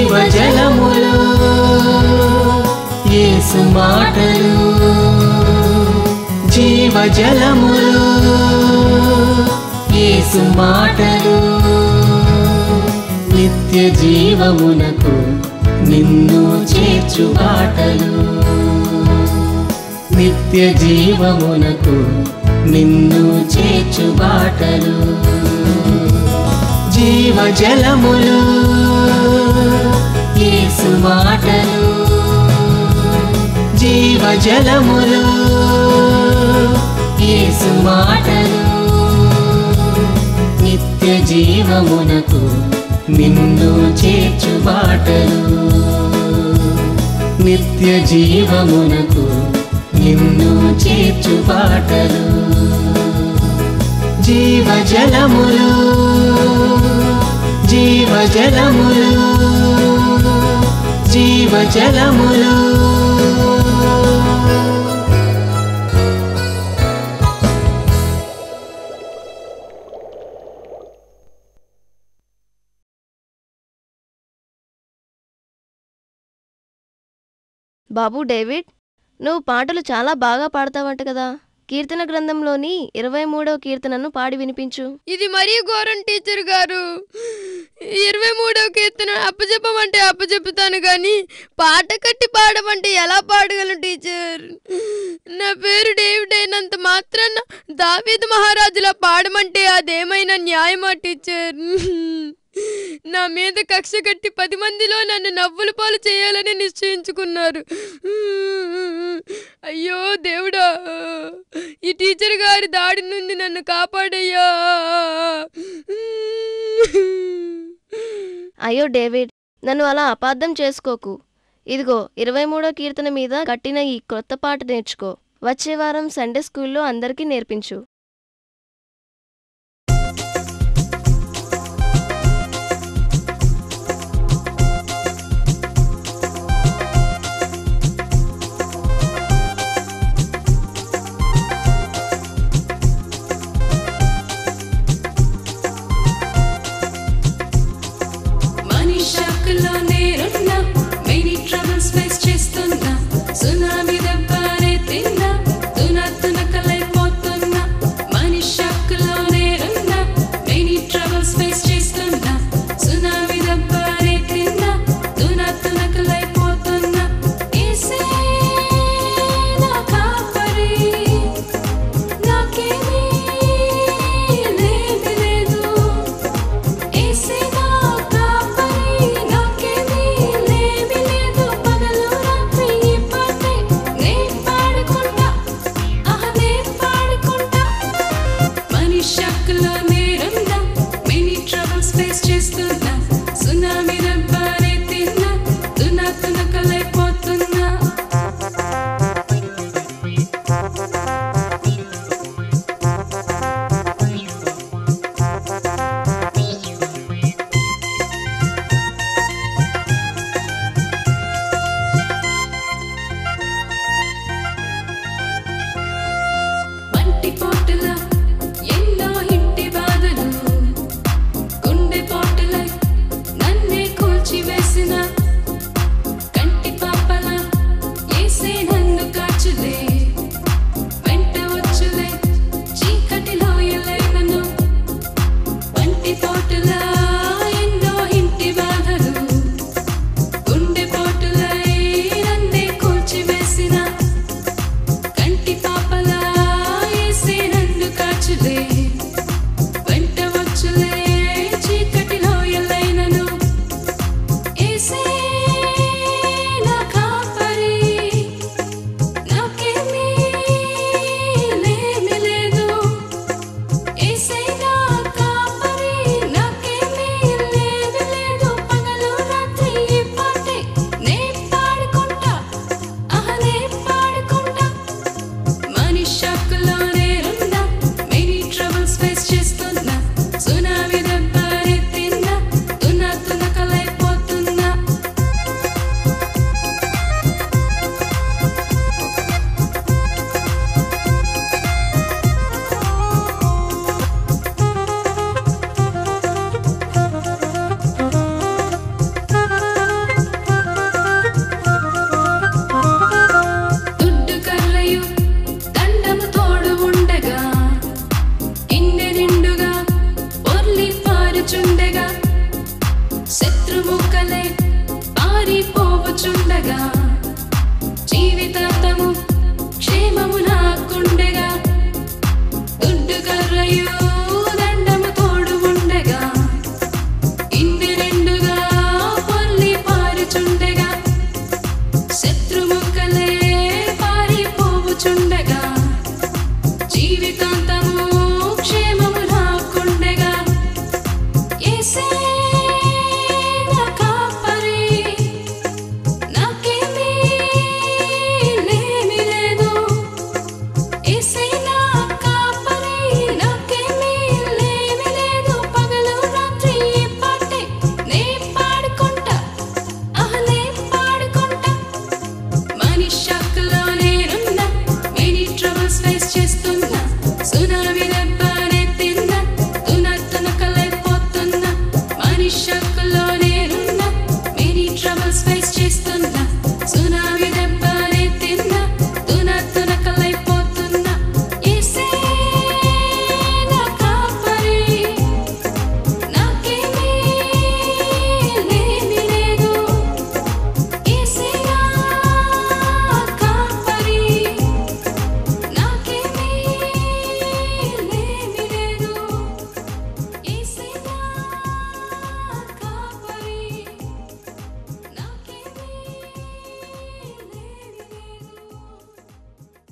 జీవజలములు యేసు మాటలు జీవజలములు యేసు మాటలు నిత్య జీవమునకు నిన్ను చేర్చు బాటలు నిత్య జీవమునకు నిన్ను చేర్చు బాటలు జీవజలములు యేసు మాటలు జీవజలములు యేసు మాటలు నిత్య జీవమునకు నిన్ను చేర్చు బాటలు నిత్య జీవమునకు నిన్ను చేర్చు బాటలు జీవజలములు జీవజలములు జీవజలములు బాబు డేవిడ్ నువ్వు పాటలు చాలా బాగా పాడతావంట కదా కీర్తన గ్రంథంలోని ఇరవై మూడవ కీర్తనను పాడి వినిపించు ఇది మరీ ఘోరం టీచర్ గారు ఇరవై మూడవ కీర్తన అప్పచెప్పమంటే అప్పచెప్పుతాను కానీ పాట కట్టి పాడమంటే ఎలా పాడగలను టీచర్ నా పేరు డేవిడ్ అయినంత మాత్రాన దావీదు మహారాజులా పాడమంటే అదేమైనా న్యాయమా టీచర్ నా మీద కక్ష కట్టి పది మందిలో నన్ను నవ్వుల పాలు చేయాలని నిశ్చయించుకున్నారు అయ్యో దేవుడా ఈ టీచర్ గారి దాడి నుండి నన్ను కాపాడయ్యా అయ్యో డేవిడ్ నన్ను అలా అపార్థం చేసుకోకు ఇదిగో ఇరవై మూడో కీర్తన మీద కట్టిన ఈ కొత్త పాట నేర్చుకో వచ్చే వారం సండే స్కూల్లో అందరికీ నేర్పించు మనిషాకులో నేనున్నా మెనీ ట్రబుల్స్ ఫేస్ చేస్తున్నా సునామీ దెబ్బనే తిన్నా తున తునకలైపోతున్నా మనిషాకులో నేనున్నా మెనీ ట్రబుల్స్ ఫేస్ చేస్తున్నా సునామీ దెబ్బనే తిన్నా తున తునకలైపోతున్నా ఏసే నా కాపరి నాకేమీ లేమి లేదు ఏసే నా కాపరి నాకేమీ లేమి లేదు పగలు రాత్రి ఈ పాటే నే పాడుకుంటా ఆహ నే పాడుకుంటా మనిషాకులో నేనున్నా మెనీ ట్రబుల్స్ ఫేస్ చేస్తున్నా సునామీ దెబ్బనే తిన్నా తున తునకలైపోతున్నా బంటి పోటుల ఎన్నో ఇంటి బాధలు గుండె పోటులై ఉండగా జీవితాంతము క్షేమము నాకుండగా దుడ్డు కర్రయు దండము తోడు ఉండగా ఇన్ని రెండుగా పొల్లి పారుచుండగా శత్రుముక్కలే పారిపోవుచుండగా జీవితాంతము క్షేమము నాకుండగా యేసే నా కాపరి నాకేమీ లేమి లేదు యేసే నా కాపరి నాకేమీ లేమి లేదు పగలు రాత్రి ఈ పాటే నే పాడుకుంటా ఆహ్ నే పాడుకుంటా మనిషాకులో నేనున్నా మెనీ ట్రబుల్స్ ఫేస్ చేస్తున్నా సునామీ దెబ్బనే తిన్నా తున తునకలైపోతున్నా మనిషాకులో నేనున్నా మెనీ ట్రబుల్స్ ఫేస్ చేస్తున్నా సునామీ దెబ్బనే తిన్నా తున తునకలైపోతున్నా యేసే నా కాపరి నాకేమీ లేమి లేదు యేసయ్యా కాపరి నాకేమీ లేమి లేదు యేసయ్యా కాపరి నాకేమీ లేమి లేదు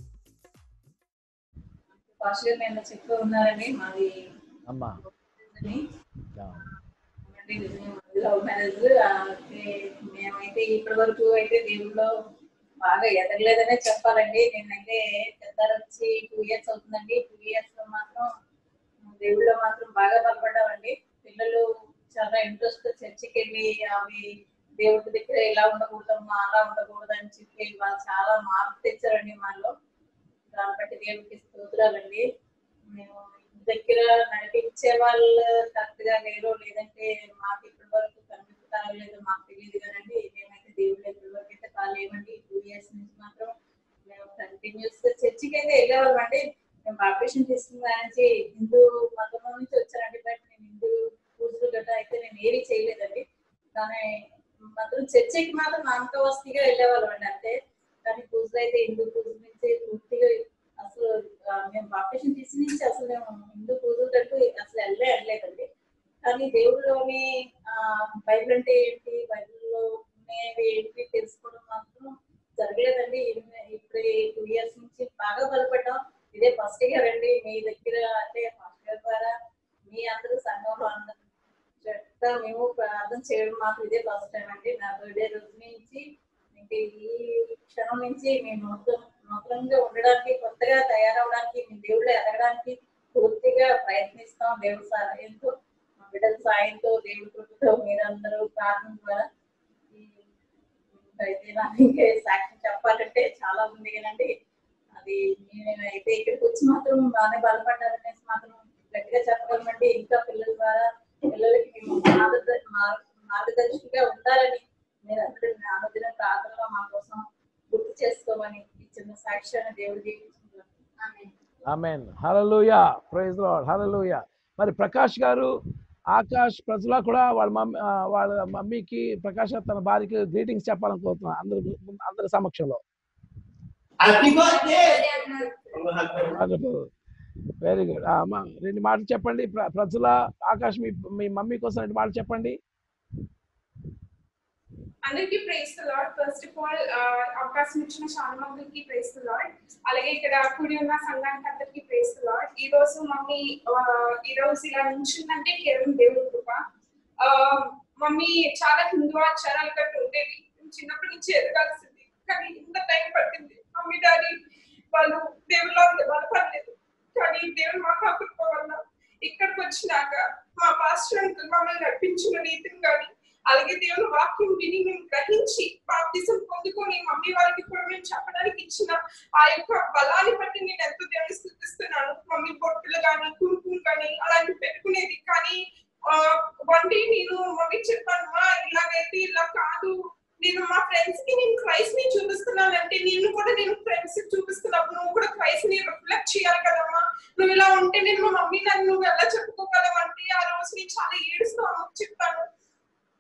పాస్ గారు నేను చెప్తూ ఉన్నారండి మాది అమ్మా అని. యా. అంటే నిజమే మాది లవ్ మ్యారేజ్ అయితే మేమైతే ఇప్పటి వరకు అయితే దేవుళ్ళో బాగా ఎదగలేదనే చెప్పాలండి నేనైతే పెద్ద వచ్చి టూ ఇయర్స్ అవుతుందండి టూ ఇయర్స్ లో మాత్రం దేవుళ్ళో మాత్రం బాగా బలపడ్డామండి పిల్లలు చాలా ఇంట్రెస్ట్ చర్చికి వెళ్ళి అవి దేవుడి దగ్గర ఇలా ఉండకూడదమ్మా అలా ఉండకూడదు అని చెప్పి వాళ్ళు చాలా మార్పు తెచ్చారండి మాలో దాన్ని బట్టి దేవుడికి స్తోత్రాలండి మేము ఇంటి దగ్గర నడిపించే వాళ్ళు కరెక్ట్ గా లేరు లేదంటే మాకు ఇప్పటి వరకు కనిపిస్తారో లేదో మాకు తెలియదు కదండి మేమైతే దేవుడి ఇప్పటి వరకు అయితే కాలేమండి టూ ఇయర్స్ నుంచి మాత్రం మేము కంటిన్యూస్ గా చర్చికి అయితే వెళ్ళేవాళ్ళం అండి మేము ఆపరేషన్ తీసుకున్న నుంచి హిందూ మతంలో నుంచి వచ్చానండి బట్ నేను హిందూ పూజలు గట్రా అయితే నేను ఏవి చేయలేదండి కానీ మాత్రం చర్చికి మాత్రం నామకవస్తిగా వెళ్ళేవాళ్ళం అండి అంతే కానీ పూజలు అయితే హిందూ పూజల నుంచి పూర్తిగా అసలు ఆ, మేము బాప్టిషన్ తీసి నుంచి అసలు మేము హిందూ పూజలు తట్టు అసలు వెళ్ళే వెళ్ళలేదండి కానీ దేవుడిలోని ఆ, బైబిల్ అంటే ఏంటి బైబిల్లో ఉన్నవి ఏంటి తెలుసుకోవడం మాత్రం జరగలేదండి ఇన్ని- ఇప్పుడు టూ ఇయర్స్ నుంచి బాగా బలపడ్డాం ఇదే ఫస్ట్ ఇయర్ అండి మీ దగ్గర అంటే ఫస్ట్ ఇయర్ ద్వారా మీ అందరూ సంఘంలో అందరూ చెప్తా మేము ప్రార్థన చేయడం మాకు ఇదే ఫస్ట్ టైం అండి నా బర్త్డే రోజు నుంచి ఇంక ఈ క్షణం నుంచి మేము నూతన నూతనంగా ఉండడానికి కొత్తగా తయారవడానికి మీ దేవుళ్ళు ఎదగడానికి పూర్తిగా ప్రయత్నిస్తాం దేవుడి సహాయంతో మా బిడ్డల సాయంతో దేవుడి కృపతో మీరందరూ ప్రార్థన ద్వారా ఈ- అయితే నాకు ఇంకా సాక్ష్యం చెప్పాలంటే చాలా ఉంది కదండి అది నేనైతే ఇక్కడికి వచ్చి మాత్రం బాగానే బలపడ్డారనేసి మాత్రం గట్టిగా చెప్పగలమండి ఇంకా పిల్లల ద్వారా పిల్లలకి మేము మార్గద- మార్- మార్గదర్శిగా ఉండాలని మీరు అందరూ అనుదిన ప్రార్థనలో మా కోసం గుర్తు చేసుకోమని ఈ చిన్న సాక్ష్యాన్ని దేవుడు దీవించుకుంటున్నాను amen. Amen hallelujah praise lord hallelujah మరి ప్రకాష్ గారు ఆకాష్ ప్రజల కూడా వాళ్ళ మమ్మీ ఆ, వాళ్ళ మమ్మీకి ప్రకాష్ తన భార్యకి గ్రీటింగ్స్ చెప్పాలనుకుంటున్నా అందరి ముందు- అందరి సమక్షంలో హ్యాపీ బర్త్డే వెరీ గుడ్ అమ్మా రెండు మాటలు చెప్పండి ప్ర- ప్రజల ఆకాష్ మీ మీ మమ్మీ కోసం రెండు మాటలు చెప్పండి అందరికీ praise Lord first of all అవకాశం ఇచ్చిన చాలా మందికి ప్రైస్ లాడ్ అలాగే ఇక్కడ కూడి ఉన్న సంఘానికి అందరికీ ప్రైస్ లాడ్ ఈ రోజు మమ్మీ ఆ, ఈ రోజు ఇలా నించుందంటే కేవలం దేవుడి కృప ఆ, మమ్మీ చాలా హిందూ ఆచారాలు కట్టు ఉండేవి చిన్నప్పటి నుంచి ఎదగాల్సింది కానీ ఇంత టైం పట్టింది మమ్మీ డాడీ వాళ్ళు దేవుళ్ళ బలపడలేదు కానీ దేవుడు మా కృప వల్ల ఇక్కడికి వచ్చినాక మా పాస్టర్ అంకుల్ మమ్మల్ని నడిపించిన రీతిని కానీ అలాగే దేవుని వాక్యం విని మేము గ్రహించి బాప్తిజం పొందుకొని మమ్మీ వారికి కూడా మేము చెప్పడానికి ఇచ్చిన ఆ యొక్క బలాన్ని బట్టి నేను ఎంతో దేవుని స్థుతిస్తున్నాను మమ్మీ బొట్టులు కానీ కుంకుమ కానీ అలాంటివి పెట్టుకునేది కానీ వన్ డే నేను మమ్మీ చెప్పాను మా ఇలాగైతే ఇలా కాదు నేను మా ఫ్రెండ్స్ కి నేను క్రైస్ట్ ని చూపిస్తున్నానంటే నిన్ను కూడా నేను ఫ్రెండ్స్ చూపిస్తున్నప్పుడు నువ్వు కూడా క్రైస్ట్ ని రిఫ్లెక్ట్ చేయాలి కదమ్మా నువ్వు ఇలా ఉంటే నేను మా మమ్మీ నన్ను నువ్వు ఎలా చెప్పుకోగలవంటే ఆ రోజు నేను చాలా ఏడుస్తూ అమ్మకు చెప్పాను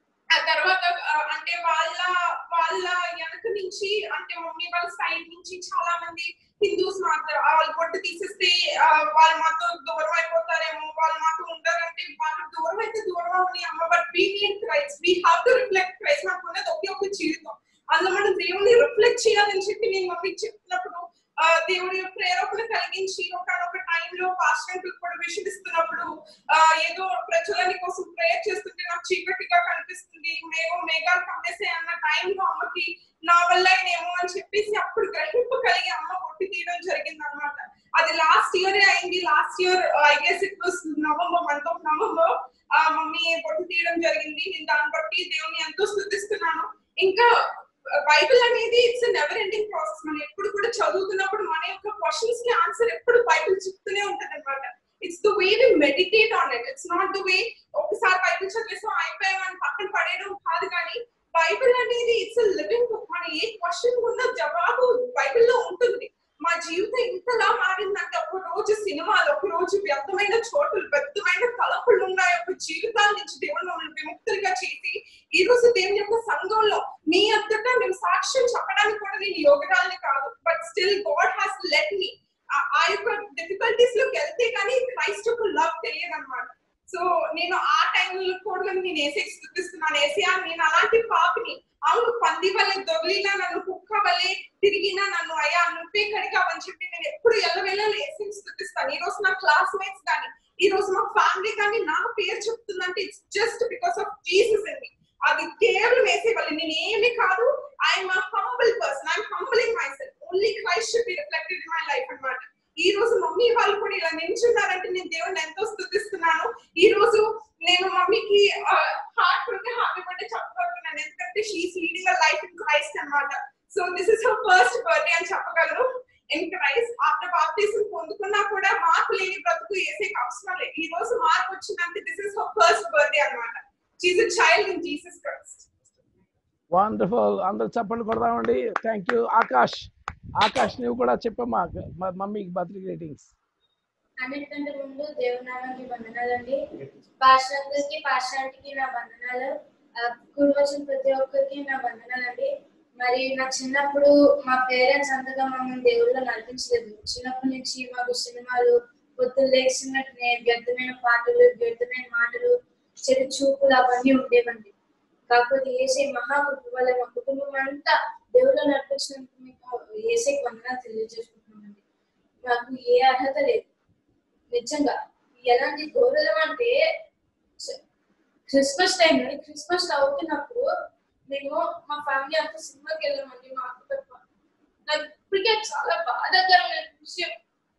తర్వాత ఆ, అంటే వాళ్ళ వాళ్ళ వెనక నుంచి అంటే మమ్మీ వాళ్ళ సైడ్ నుంచి చాలా మంది హిందూస్ మాత్రం వాళ్ళు పొట్టు తీసేస్తే ఆ, వాళ్ళు మాతో దూరం అయిపోతారేమో వాళ్ళు మాతో ఉంటారంటే వాళ్ళు దూరం అయితే దూరం అవని అమ్మ but we need Christ we have to reflect Christ నాకు ఉన్నది ఒకే ఒక జీవితం అందులో మనం దేవుని రిఫ్లెక్ట్ చేయాలని చెప్పి నేను మమ్మీకి చెప్తున్నప్పుడు ఆ, దేవుడి ప్రేరేపణ కలిగించి ఒకనొక టైంలో పాస్టర్ కూడా విషయం ఇస్తున్నప్పుడు ఆ, ఏదో ప్రజలని కోసం ప్రేయర్ చేస్తుంటే నాకు చీకటిగా కనిపిస్తుంది మేము మేఘాలు కమ్మేసే అన్న టైంలో అమ్మకి నా వల్ల ఏమో అని చెప్పేసి అప్పుడు గ్రహింపు కలిగి అమ్మ కొట్టి తీయడం జరిగింది అనమాట అది లాస్ట్ ఇయర్ అయింది last year I guess it was November month of November ఆ మమ్మీ పొట్టు తీయడం జరిగింది నేను దాన్ని బట్టి దేవుని ఎంతో స్థుతిస్తున్నాను ఇంకా బైబిల్ అనేది ఇట్స్ నెవర్ ఎండింగ్ ప్రాసెస్ మనం ఎప్పుడు కూడా చదువుతున్నప్పుడు మన యొక్క క్వశ్చన్స్ కి ఆన్సర్ ఎప్పుడు బైబిల్ చెప్తూనే ఉంటది అనమాట it's the way we meditate on it it's not the way ఒకసారి బైబిల్ చదివేసాం అయిపోయామని పక్కన పడేయడం కాదు కానీ బైబిల్ అనేది ఇట్స్ లివింగ్ బుక్ మన ఏ క్వశ్చన్ ఉన్న జవాబు బైబిల్లో ఉంటుంది మా జీవితం ఇంతలా మారిందంటే ఒక రోజు సినిమాలు ఒక రోజు వ్యర్థమైన చోటులు వ్యర్థమైన తలపులు ఉన్నాయి ఒక జీవితాల నుంచి దేవుడు మమ్మల్ని విముక్తులుగా చేసి ఈ రోజు దేవుని యొక్క సంఘంలో మీ అంతటా మేము సాక్ష్యం చెప్పడానికి కూడా నేను యోగరాలని కాదు but still God has let me ఆ యొక్క డిఫికల్టీస్ లోకి వెళ్తే కానీ క్రైస్ట్ యొక్క లవ్ తెలియదు అనమాట సో నేను ఆ టైంలో కూడా నేను ఏసీ స్థుతిస్తున్నాను ఏసియా నేను అలాంటి పాపిని అవును పంది వల్లే దొరికినా నన్ను కుక్క వల్లే తిరిగినా నన్ను అయ్యా నువ్వే కడిగావని చెప్పి నేను ఎప్పుడు ఎల్లవెళ్ళలు ఏసీ స్థుతిస్తాను ఈ రోజు నా క్లాస్మేట్స్ కానీ ఈ రోజు మా ఫ్యామిలీ కానీ నా పేరు చెప్తుందంటే it's just because of Jesus అండి అది కేవలం వేసే వాళ్ళు నేను ఏమి కాదు I'm humble person I'm humbling myself only Christ should be reflected in my life అన్నమాట ఈ రోజు మమ్మీ వాళ్ళు కూడా ఇలా నిల్చున్నారంటే నేను దేవుని ఎంతో స్థుతిస్తున్నాను ఈ రోజు నేను మమ్మీకి హార్ట్ ఫుల్ హ్యాపీ బర్త్డే చెప్పగలుగుతున్నాను ఎందుకంటే she is leading a life in Christ అన్నమాట so this is her first birthday అని చెప్పగలను ఇన్ క్రైస్ట్ ఆఫ్టర్ బాప్టిజం పొందుకున్నా కూడా మార్పు లేని బ్రతుకు వేసే అవసరం లేదు ఈ రోజు మార్పు వచ్చిందంటే this is her first birthday అన్నమాట she is a child in Jesus Christ wonderful అందరు చప్పట్లు కొడదామండి థ్యాంక్ యూ ఆకాష్ ఆకాష్ నువ్వు కూడా చెప్పమ్మా మా మమ్మీకి బర్త్డే గ్రీటింగ్స్ అన్నిటికంటే ముందు దేవునామానికి వందనాలండి పాశ్చాత్యకి పాశ్చాత్యకి నా వందనాలు ఆ, కూడి వచ్చిన ప్రతి ఒక్కరికి నా వందనాలండి మరి నా చిన్నప్పుడు మా పేరెంట్స్ అంతగా మమ్మల్ని దేవుళ్ళు నడిపించలేదు చిన్నప్పటి నుంచి మాకు సినిమాలు పొద్దున్న లేచినట్టునే వ్యర్థమైన పాటలు వ్యర్థమైన మాటలు చెడు చూపులు అవన్నీ ఉండేవండి కాకపోతే ఏసే మహాకృప వల్ల మా కుటుంబం అంతా దేవుళ్ళు నడిపించినందుకు మీకు ఏసే వందనాలు తెలియజేసుకుంటున్నామండి మాకు ఏ అర్హత లేదు నిజంగా ఎలాంటి గౌరవం అంటే స- క్రిస్మస్ టైం క్రిస్మస్ అవుతున్నప్పుడు మేము మా ఫ్యామిలీ అంతా సినిమాకి వెళ్ళామండి మా అక్క తప్ప నాకు ఇప్పటికే చాలా బాధాకరమైన విషయం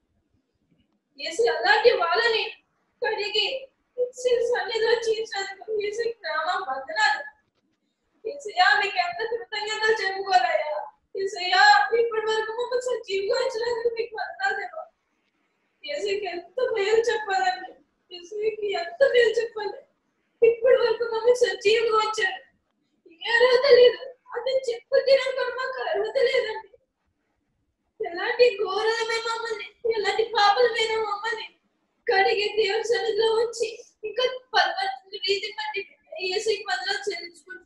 ఏసి అలాంటి వాళ్ళని కడిగి ఎక్సెల్స్ సన్నిధిలో చేసినందుకు ఏసి నామా వందనాలు ఏసయ్యా మీకు ఎంత కృతజ్ఞతలు చెప్పుకోవాలయ్యా ఏసయ్యా ఇప్పటి వరకు మమ్మల్ని సజీవంగా ఇచ్చినందుకు మీకు వందనాలు దేవా ఏసీకి ఎంత పేరు చెప్పాలండి ఏసీకి ఎంత పేరు చెప్పాలి ఇప్పటి వరకు మమ్మల్ని సజీవంగా వచ్చారు ఏ అర్హత లేదు అది చెప్పితే మాకు అర్హత లేదండి ఎలాంటి ఘోరమే మమ్మల్ని ఎలాంటి పాపలమైన మమ్మల్ని కడిగి దేవుని సన్నిధిలో ఉంచి ఇంకా పర్వత రీతి బట్టి ఏసీకి బదులు చెల్లించుకుంటున్నాం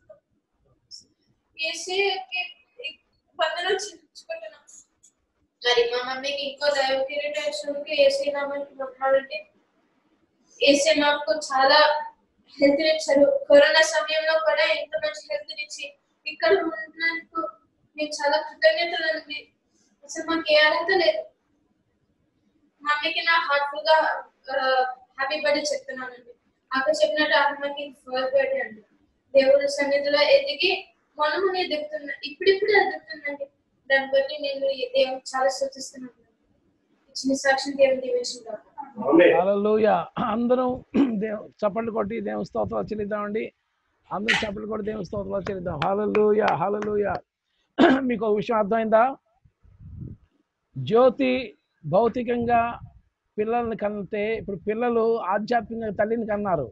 ఏసీకి బదులు చెల్లించుకుంటున్నాం మరి మా మమ్మీకి ఇంకో దైవ కిరీటేశ్వరుడికి ఏసీ నామానికి వందనాలండి ఏసీ మాకు చాలా హెల్త్ ఇచ్చారు కరోనా సమయంలో కూడా ఎంత మంచి హెల్త్ ఇచ్చి ఇక్కడ ఉన్నందుకు మీకు చాలా కృతజ్ఞతలు అండి అసలు మాకు ఏ అర్హత లేదు మమ్మీకి నా హార్ట్ఫుల్ గా హ్యాపీ బర్త్డే చెప్తున్నానండి అక్కడ చెప్పినట్టు ఆత్మకి ఫస్ట్ బర్త్డే అండి దేవుడి సన్నిధిలో ఎదిగి మనము ఎదుగుతున్నా ఇప్పుడిప్పుడు ఎదుగుతుందండి దాన్ని బట్టి నేను ఈ దేవుని చాలా సూచిస్తున్నాను ఇచ్చిన సాక్ష్యం దేవుని దీవించుకుంటాను హల్లెలూయా అందరం దేవు చప్పట్లు కొట్టి దేవుని స్తోత్రాలు చెల్లిద్దామండి అందరం చప్పట్లు కొట్టి దేవుని స్తోత్రాలు చెల్లిద్దాం హల్లెలూయా హల్లెలూయా మీకు ఒక విషయం అర్థమైందా జ్యోతి భౌతికంగా పిల్లల్ని కంటే ఇప్పుడు పిల్లలు ఆధ్యాత్మికంగా తల్లిని కన్నారు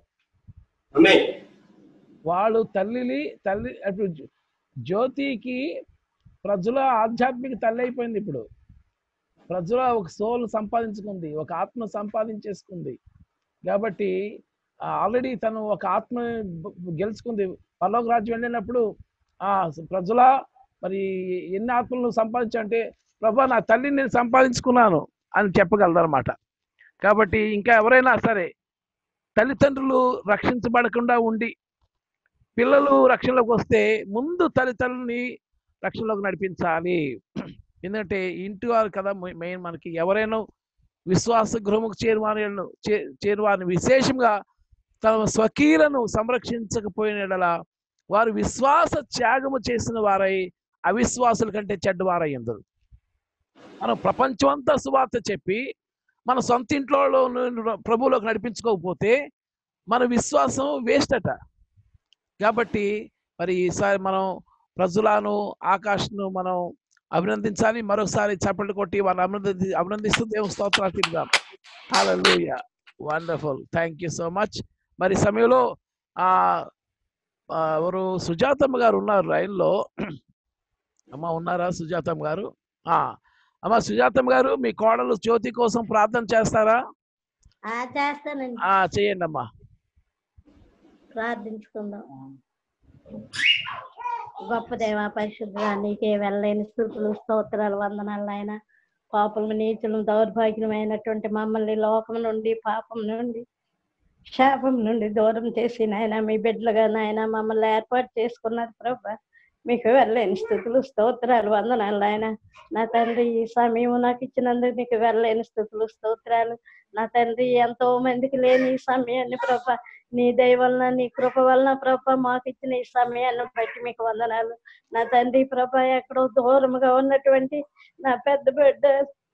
వాళ్ళు తల్లిని తల్లి ఇప్పుడు జ్యో- జ్యోతికి ప్రజల ఆధ్యాత్మిక తల్లి అయిపోయింది ఇప్పుడు ప్రజల ఒక సోల్ సంపాదించుకుంది ఒక ఆత్మ సంపాదించేసుకుంది కాబట్టి ఆల్రెడీ తను ఒక ఆత్మ గెలుచుకుంది పరలోక రాజ్యం వెళ్ళినప్పుడు ఆ ప్రజల మరి ఎన్ని ఆత్మలు నువ్వు సంపాదించంటే ప్రభా నా తల్లిని నేను సంపాదించుకున్నాను అని చెప్పగలదన్నమాట కాబట్టి ఇంకా ఎవరైనా సరే తల్లిదండ్రులు రక్షించబడకుండా ఉండి పిల్లలు రక్షణలోకి వస్తే ముందు తల్లిదండ్రులని రక్షణలోకి నడిపించాలి ఎందుకంటే ఇంటి వారు కదా మెయిన్ మనకి ఎవరైనా విశ్వాస గృహముకు చేరువారిను చే- చేరువారిని విశేషంగా తమ స్వకీలను సంరక్షించకపోయిన యెడల వారు విశ్వాస త్యాగము చేసిన వారై అవిశ్వాసుల కంటే చెడ్డవారై ఎందరు మనం ప్రపంచం అంతా సువార్త చెప్పి మన సొంత ఇంట్లో ప్రభువులోకి నడిపించుకోకపోతే మన విశ్వాసం వేస్ట్ అట కాబట్టి మరి ఈసారి మనం ప్రజలను ఆకాష్ను మనం అభినందించాలి మరొకసారి చప్పట్లు కొట్టి వారిని అభినంది అభినందిస్తూ దేవుని స్తోత్రాలు తిందాం hallelujah wonderful thank you so much మరి ఈ సమయంలో ఆ ఆ, ఎవరు సుజాతమ్మ గారు ఉన్నారు లైన్లో అమ్మ ఉన్నారా సుజాతమ్మ గారు ఆ అమ్మ సుజాతమ్మ గారు మీ కోడలు జ్యోతి కోసం ప్రార్థన చేస్తారా ఆ చేస్తానండి ఆ చేయండి అమ్మా ప్రార్థించుకుందాం గొప్ప దేవా పరిశుద్ధుడా నీకే వెళ్ళలేని స్థుతులు స్తోత్రాలు వందనాలు ఆయన పాపము నీచులు దౌర్భాగ్యమైనటువంటి మమ్మల్ని లోకం నుండి పాపం నుండి శాపం నుండి దూరం చేసి నాయన మీ బిడ్డలుగా నాయన మమ్మల్ని ఏర్పాటు చేసుకున్నారు ప్రభా మీకు వెళ్ళలేని స్థుతులు స్తోత్రాలు వందనాలు ఆయన నా తండ్రి ఈ సమయం నాకు ఇచ్చినందుకు మీకు వెళ్ళలేని స్థుతులు స్తోత్రాలు నా తండ్రి ఎంతో మందికి లేని ఈ సమయాన్ని ప్రభా నీ దయ వలన నీ కృప వలన ప్రభ మాకు ఇచ్చిన ఈ సమయాన్ని బట్టి మీకు వందనాలు నా తండ్రి ప్రభ ఎక్కడో దూరముగా ఉన్నటువంటి నా పెద్ద బిడ్డ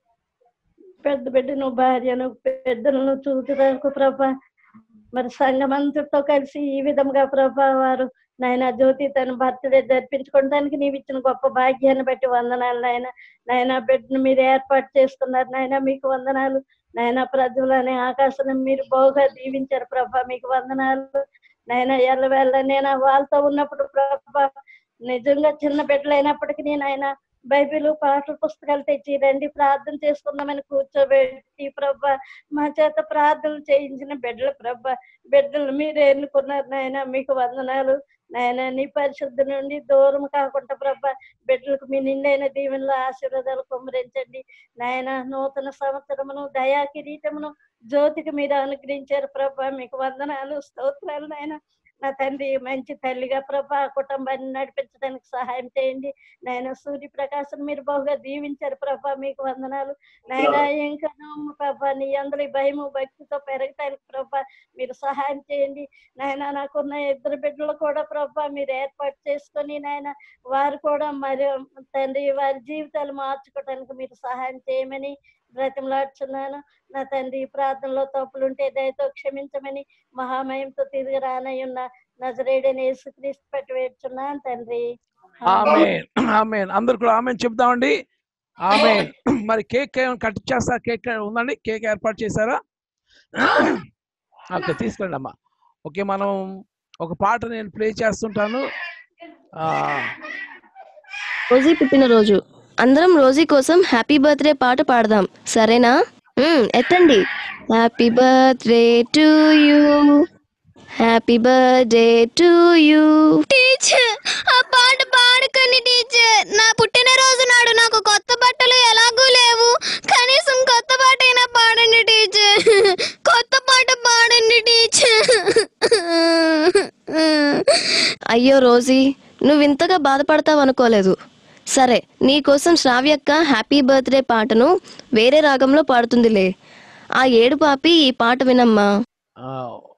పెద్ద బిడ్డను భార్యను పెద్దలను చూచుటకు ప్రభ మరి సంఘమంతటితో కలిసి ఈ విధంగా ప్రభ వారు నాయన జ్యోతి తన బర్త్డే జరిపించుకోవడానికి నీవు ఇచ్చిన గొప్ప భాగ్యాన్ని బట్టి వందనాలు నాయన నాయన బిడ్డను మీరు ఏర్పాటు చేసుకున్నారు నాయన మీకు వందనాలు నాయన ప్రజలని ఆకాశం మీరు బాగా దీవించారు ప్రభా మీకు వందనాలు నాయన ఎల్లవేళ్ళ నేను వాళ్ళతో ఉన్నప్పుడు ప్రభా నిజంగా చిన్న బిడ్డలైనప్పటికీ నాయన బైబిల్ పాటల పుస్తకాలు తెచ్చి రండి ప్రార్థన చేసుకుందామని కూర్చోబెట్టి ప్రభా మా చేత ప్రార్థనలు చేయించిన బిడ్డలు ప్రభా బిడ్డలు మీరు ఎన్నుకున్నారు నాయన మీకు వందనాలు నాయన నీ పరిశుద్ధి నుండి దూరం కాకుండా ప్రభా బిడ్డలకు మీ నిండైన దీవెనలు ఆశీర్వాదాలు కుమ్మరించండి నాయన నూతన సంవత్సరమును దయా కిరీటమును జ్యోతికి మీరు అనుగ్రహించారు ప్రభా మీకు వందనాలు స్తోత్రాలు నాయన నా తండ్రి మంచి తల్లిగా ప్రభా ఆ కుటుంబాన్ని నడిపించడానికి సహాయం చేయండి నాయన సూర్యప్రకాశం మీరు బాగా దీవించారు ప్రభా మీకు వందనాలు నాయన ఇంకా ప్రభా నీ అందరి భయము భక్తితో పెరగటానికి ప్రభా మీరు సహాయం చేయండి నాయన నాకున్న ఇద్దరు బిడ్డలు కూడా ప్రభా మీరు ఏర్పాటు చేసుకొని నాయన వారు కూడా మరి తండ్రి వారి జీవితాలు మార్చుకోవడానికి మీరు సహాయం చేయమని బ్రతిమలాడుచున్నాను నా తండ్రి ఈ ప్రార్థనలో తప్పులుంటే దయతో క్షమించమని మహామయంతో తిరిగి రానయ్యున్న నజరేడని యేసుక్రీస్తు పెట్టి వేడుచున్నాను తండ్రి ఆమెన్ ఆమెన్ అందరు కూడా ఆమెన్ చెప్దామండి ఆమెన్ మరి కేక్ ఏమైనా కట్ చేస్తా కేక్ ఉందండి కేక్ ఏర్పాటు చేశారా ఓకే తీసుకెళ్ళండి అమ్మా ఓకే మనం ఒక పాట నేను ప్లే చేస్తుంటాను ఆ, రోజీ పుట్టినరోజు అందరం రోజీ కోసం హ్యాపీ బర్త్డే పాట పాడదాం సరేనా మ్మ్, ఎత్తండి happy birthday to you happy birthday to you teacher ఆ పాట పాడకండి టీచర్ నా పుట్టినరోజు నాడు నాకు కొత్త బట్టలు ఎలాగూ లేవు కనీసం కొత్త పాట అయినా పాడండి టీచర్ కొత్త పాట పాడండి టీచర్ అయ్యో రోజీ నువ్వు ఇంతగా బాధపడతావు అనుకోలేదు సరే నీకోసం శ్రావ్యక్క హ్యాపీ బర్త్డే పాటను వేరే రాగంలో పాడుతుందిలే ఆ ఏడు పాపి ఈ పాట వినమ్మా ఆ,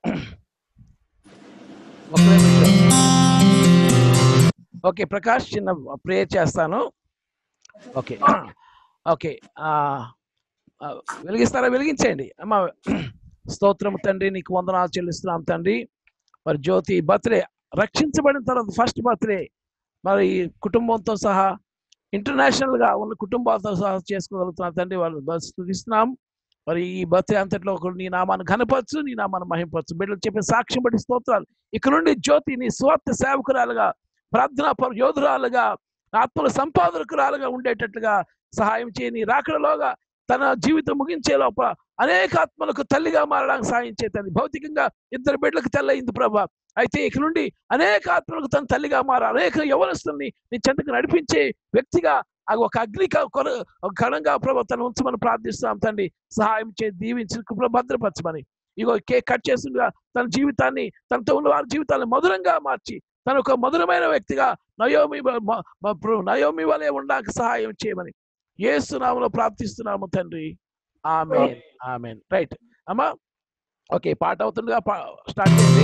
ఒక్క నిమిషం. ఓకే ప్రకాష్ చిన్న ప్రేయర్ చేస్తాను ఓకే ఓకే ఆ, ఆ, వెలిగిస్తారా వెలిగించండి అమ్మ స్తోత్రం తండ్రి నీకు వందనాలు చెల్లిస్తున్నాం తండ్రి మరి జ్యోతి బర్త్డే రక్షించబడిన తర్వాత ఫస్ట్ బర్త్డే మరి ఈ కుటుంబంతో సహా ఇంటర్నేషనల్ గా ఉన్న కుటుంబాలతో సహా చేసుకోగలుగుతున్నాం తండ్రి వాళ్ళు బస్ స్థుతిస్తున్నాం మరి ఈ బర్త్డే అంతట్లో ఒకరు నీ నామాన్ని ఘనపరచు నీ నామాన్ని మహింపరచు బిడ్డలు చెప్పే సాక్ష్యం బట్టి స్తోత్రాలు ఇక్కడ నుండి జ్యోతి నీ స్వార్థ సేవకురాలుగా ప్రార్థనా పర యోధురాలుగా ఆత్మల సంపాదకురాలుగా ఉండేటట్లుగా సహాయం చేయి నీ రాకడలోగా తన జీవితం ముగించే లోపల అనేక ఆత్మలకు తల్లిగా మారడానికి సాయం చేతండి భౌతికంగా ఇద్దరు బిడ్డలకు తెల్లయింది ప్రభా అయితే ఇక నుండి అనేక ఆత్మలకు తన తల్లిగా మార అనేక యవనస్తుల్ని నీ చెంతకు నడిపించే వ్యక్తిగా ఆ ఒక అగ్ని క- కొర ఒక ఘనంగా ప్రభు తను ఉంచమని ప్రార్థిస్తున్నాం తండ్రి సహాయం చే దీవించి కృపలో భద్రపరచమని ఇగో కేక్ కట్ చేస్తుండగా తన జీవితాన్ని తనతో ఉన్న వారి జీవితాన్ని మధురంగా మార్చి తన ఒక మధురమైన వ్యక్తిగా నయోమి వ- మ- మ- ప్ర- నయోమి వలె ఉండడానికి సహాయం చేయమని యేసు నామములో ప్రార్థిస్తున్నాము తండ్రి ఆమెన్ ఆమెన్ రైట్ అమ్మా ఓకే పాట అవుతుండగా పా స్టార్ట్ చేయండి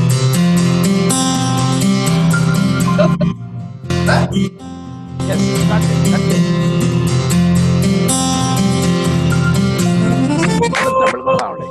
ఎస్ స్టార్ట్ చేయండి స్టార్ట్ చేయండి డబ్బులు కూడా రావండి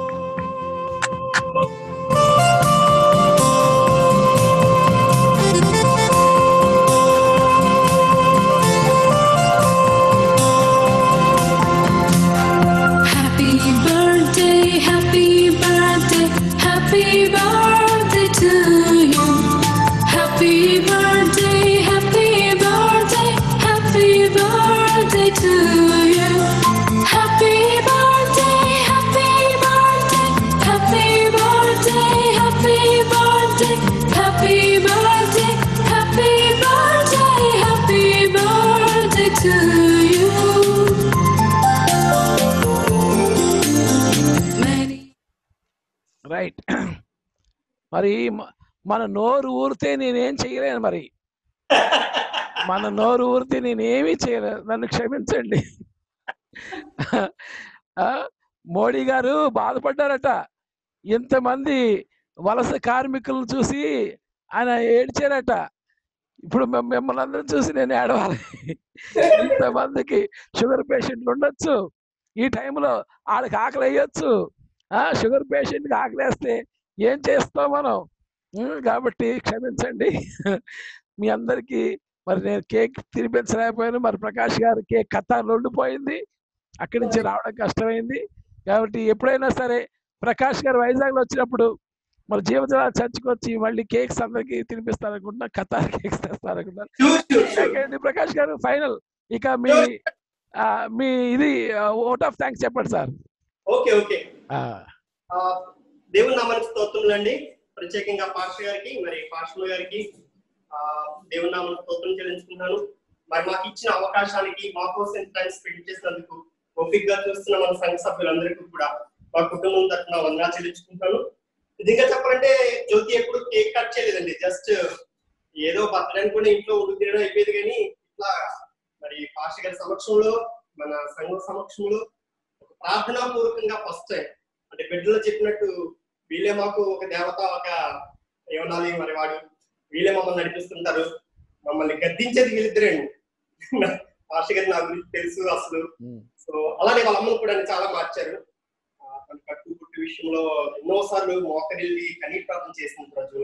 Happy birthday, happy birthday, happy birthday to you. Happy birthday, happy birthday, happy birthday to you. Happy birthday, happy birthday, happy birthday, happy birthday, happy birthday, happy birthday, happy birthday to you. Many right మరి మ- మన నోరు ఊరితే నేనేం చేయలేను మరి మన నోరు ఊరితే నేనేమీ చేయలేను నన్ను క్షమించండి ఆ, మోడీ గారు బాధపడ్డారట ఇంతమంది వలస కార్మికులను చూసి ఆయన ఏడ్చారట ఇప్పుడు మిమ్- మిమ్మల్ని అందరం చూసి నేను ఏడవాలి ఇంతమందికి షుగర్ పేషెంట్లు ఉండొచ్చు ఈ టైంలో వాళ్ళకి ఆకలి వేయొచ్చు ఆ షుగర్ పేషెంట్కి ఆకలేస్తే ఏం చేస్తాం మనం ఉమ్, కాబట్టి క్షమించండి మీ అందరికీ మరి నేను కేక్ తినిపించలేకపోయాను మరి ప్రకాష్ గారు కేక్ కథ ఉండిపోయింది అక్కడి నుంచి రావడం కష్టమైంది కాబట్టి ఎప్పుడైనా సరే ప్రకాష్ గారు వైజాగ్లో వచ్చినప్పుడు మరి జీవజల చర్చకు వచ్చి మళ్ళీ కేక్స్ అందరికి తినిపిస్తారనుకుంటున్నా కథ కేక్స్ తెస్తారనుకుంటున్నాను అండి ప్రకాష్ గారు ఫైనల్ ఇక మీ ఆ, మీ ఇది ఓట్ ఆఫ్ థ్యాంక్స్ చెప్పండి సార్ ఓకే ఓకే ఆ, దేవుని నామానికి స్తోత్రములు అండి ప్రత్యేకంగా పాస్టర్ గారికి మరి పాస్టర్ గారికి ఆ, దేవుని నామానికి స్తోత్రం చెల్లించుకుంటున్నాను మరి మాకు ఇచ్చిన అవకాశానికి మా కోసం టైం స్పెండ్ చేసినందుకు ఓపిక్ గా చూస్తున్న మన సంఘ సభ్యులందరికీ కూడా మా కుటుంబం తరఫున వందనా చెల్లించుకుంటాను నిజంగా చెప్పాలంటే జ్యోతి ఎప్పుడు కేక్ కట్ చేయలేదండి జస్ట్ ఏదో బర్త్డే కూడా ఇంట్లో ఉడుకు తినడం అయిపోయేది కానీ ఇట్లా మరి పాస్టర్ గారి సమక్షంలో మన సంఘ సమక్షంలో ఒక ప్రార్థనా పూర్వకంగా ఫస్ట్ టైం అంటే బిడ్డలో చెప్పినట్టు వీళ్ళే మాకు ఒక దేవత ఒక ఏమనాలి మరి వాడు వీళ్ళే మమ్మల్ని నడిపిస్తుంటారు మమ్మల్ని గద్దించేది వీళ్ళిద్దరేండి పాస్టర్ గారి నా గురించి తెలుసు అసలు సో అలానే వాళ్ళ అమ్మను కూడా చాలా మార్చారు ఆ, తన కట్టు పుట్టు విషయంలో ఎన్నో సార్లు మోకరిల్లి కనీటి ప్రార్థన చేసింది ప్రజల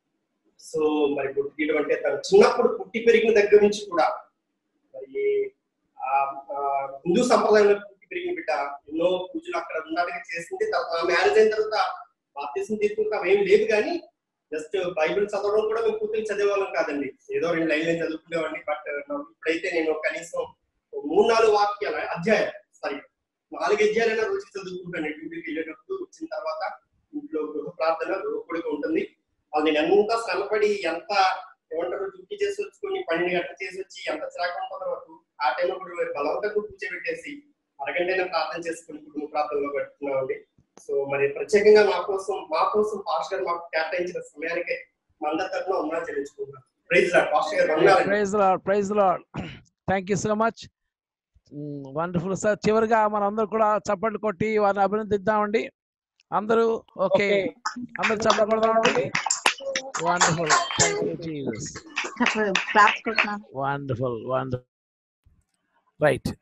సో మరి పుట్టి తీయడం అంటే తను చిన్నప్పుడు పుట్టి పెరిగిన దగ్గర నుంచి కూడా మరి ఆ ఆ, హిందూ సంప్రదాయంలో పుట్టి పెరిగిన బిడ్డ ఎన్నో పూజలు అక్కడ ఉన్నట్టుగా చేసింది తర్వాత మ్యారేజ్ అయిన తర్వాత బాప్తీసం తీసుకుంటే అవేం లేదు కానీ జస్ట్ బైబిల్ చదవడం కూడా మేము పూర్తిగా చదివేవాళ్ళం కాదండి ఏదో రెండు లైన్లు చదువుకునేవాడిని బట్ ఇప్పుడైతే నేను కనీసం మూడు నాలుగు వాక్యాల అధ్యాయాలు సారీ నాలుగు అధ్యాయాలైనా రోజు చదువుకుంటాను డ్యూటీకి వెళ్ళేటప్పుడు వచ్చిన తర్వాత ఇంట్లో గృహ ప్రార్థన గృహకుడిగా ఉంటుంది వాళ్ళు నేను ఎంత శ్రమపడి ఎంత ఏమంటారు డ్యూటీ చేసి వచ్చుకొని పన్నెండు గంటలు చేసి వచ్చి ఎంత చిరాకు ఉంటుందో నాకు ఆ టైంలో కూడా బలవంతంగా కూర్చోబెట్టేసి అరగంటైనా ప్రార్థన చేసుకుని కుటుంబ ప్రార్థనలో పెడుతున్నామండి సో మరి ప్రత్యేకంగా మా కోసం మా కోసం పాస్టర్ గారు మాకు కేటాయించిన సమయానికి మందరి తరఫున ఉన్నా చెల్లించుకుంటున్నాం ప్రైజ్ లాడ్ పాస్టర్ గారు వందనాలండి. Praise Lord praise Lord thank you so much wonderful sir చివరిగా మన అందరూ కూడా చప్పట్లు కొట్టి వారిని అభినందిద్దామండి అందరూ ఓకే అందరూ చప్పట్లు కొడదామండి wonderful thank you Jesus wonderful wonderful right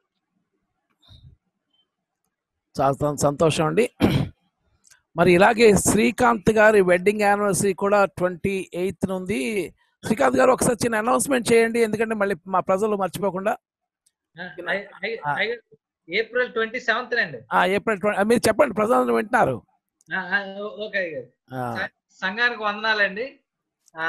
చాలా సం- సంతోషం అండి మరి ఇలాగే శ్రీకాంత్ గారి వెడ్డింగ్ యానివర్సరీ కూడా ట్వంటీ ఎయిత్ ఉంది శ్రీకాంత్ గారు ఒకసారి చిన్న అనౌన్స్మెంట్ చేయండి ఎందుకంటే మళ్ళీ మా ప్రజలు మర్చిపోకుండా ఏప్రిల్ ట్వంటీ సెవెంత్ అండి ఆ, ఏప్రిల్ 20 మీరు చెప్పండి ప్రజలు వింటున్నారు ఆ, ఆ, ఓ- ఓకే అయ్యగారు. ఆ, స- సంఘానికి వందనాలండి ఆ,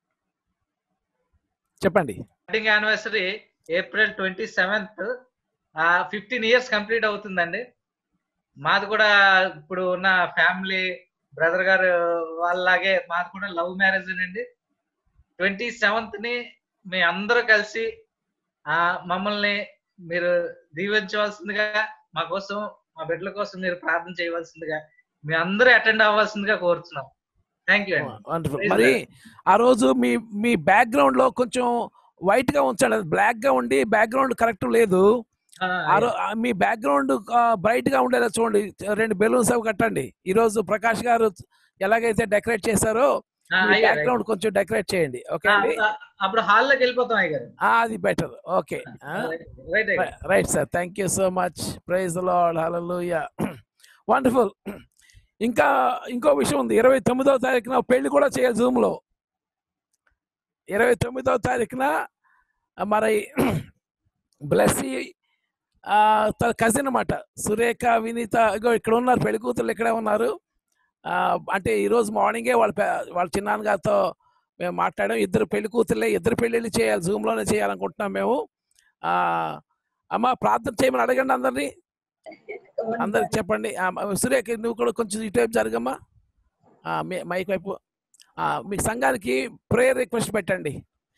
చెప్పండి wedding anniversary April twenty seventh fifteen years complete అవుతుందండి మాది కూడా ఇప్పుడు ఉన్న ఫ్యామిలీ బ్రదర్ గారు వాళ్ళలాగే మాది కూడా లవ్ మ్యారేజ్ అండి ట్వంటీ సెవెంత్ ని మీ అందరూ కలిసి ఆ మమ్మల్ని మీరు దీవించవలసిందిగా మా కోసం మా బిడ్డల కోసం మీరు ప్రార్థన చేయవలసిందిగా మీ అందరూ అటెండ్ అవ్వాల్సిందిగా కోరుతున్నాం థ్యాంక్ యూ అండి వండర్ఫుల్ Praise మరి the ఆ రోజు మీ మీ బ్యాక్గ్రౌండ్ లో కొంచెం వైట్ గా ఉంచండి బ్లాక్ గా ఉండి బ్యాక్గ్రౌండ్ కరెక్ట్ లేదు ఆ, ఆ రో- ఆ మీ బ్యాక్గ్రౌండ్ బ్రైట్ గా ఉండేలా చూడండి రెండు బెలూన్స్ అవి కట్టండి ఈ రోజు ప్రకాష్ గారు ఎలాగైతే డెకరేట్ చేశారో ఆ, మీ అయ్యారు, బ్యాక్గ్రౌండ్ కొంచెం డెకరేట్ చేయండి ఓకే ఆ, అండి ఆ, అప్పుడు హాల్లోకి వెళ్ళిపోతాం అయ్యారు ఆ, అది బెటర్ ఓకే రైట్ అయ్యారు right sir thank you so much praise Lord hallelujah wonderful ఇంకా ఇంకో విషయం ఉంది ఇరవై తొమ్మిదవ తారీఖున పెళ్లి కూడా చేయాలి జూమ్ లో ఇరవై తొమ్మిదవ తారీఖున ఆ, మరి బ్లెస్సీ తన కజిన్ అన్నమాట సురేఖ వినీత ఇగో ఇక్కడ ఉన్నారు పెళ్లి కూతురు ఇక్కడే ఉన్నారు ఆ, అంటే ఈరోజు మార్నింగే వాళ్ళ పె- వాళ్ళ చిన్నాన్నగారితో మేము మాట్లాడాం ఇద్దరు పెళ్లి కూతుర్లే ఇద్దరు పెళ్ళిళ్ళు చేయాలి Zoom లోనే చేయాలనుకుంటున్నాం మేము ఆ, అమ్మ ప్రార్థన చేయమని అడగండి అందరినీ అందరికి చెప్పండి ఆ, సురేఖ నువ్వు కూడా కొంచెం ఇటువైపు జరగమ్మా ఆ, మీ- మైక్ వైపు ఆ, మీ సంఘానికి ప్రేయర్ రిక్వెస్ట్ పెట్టండి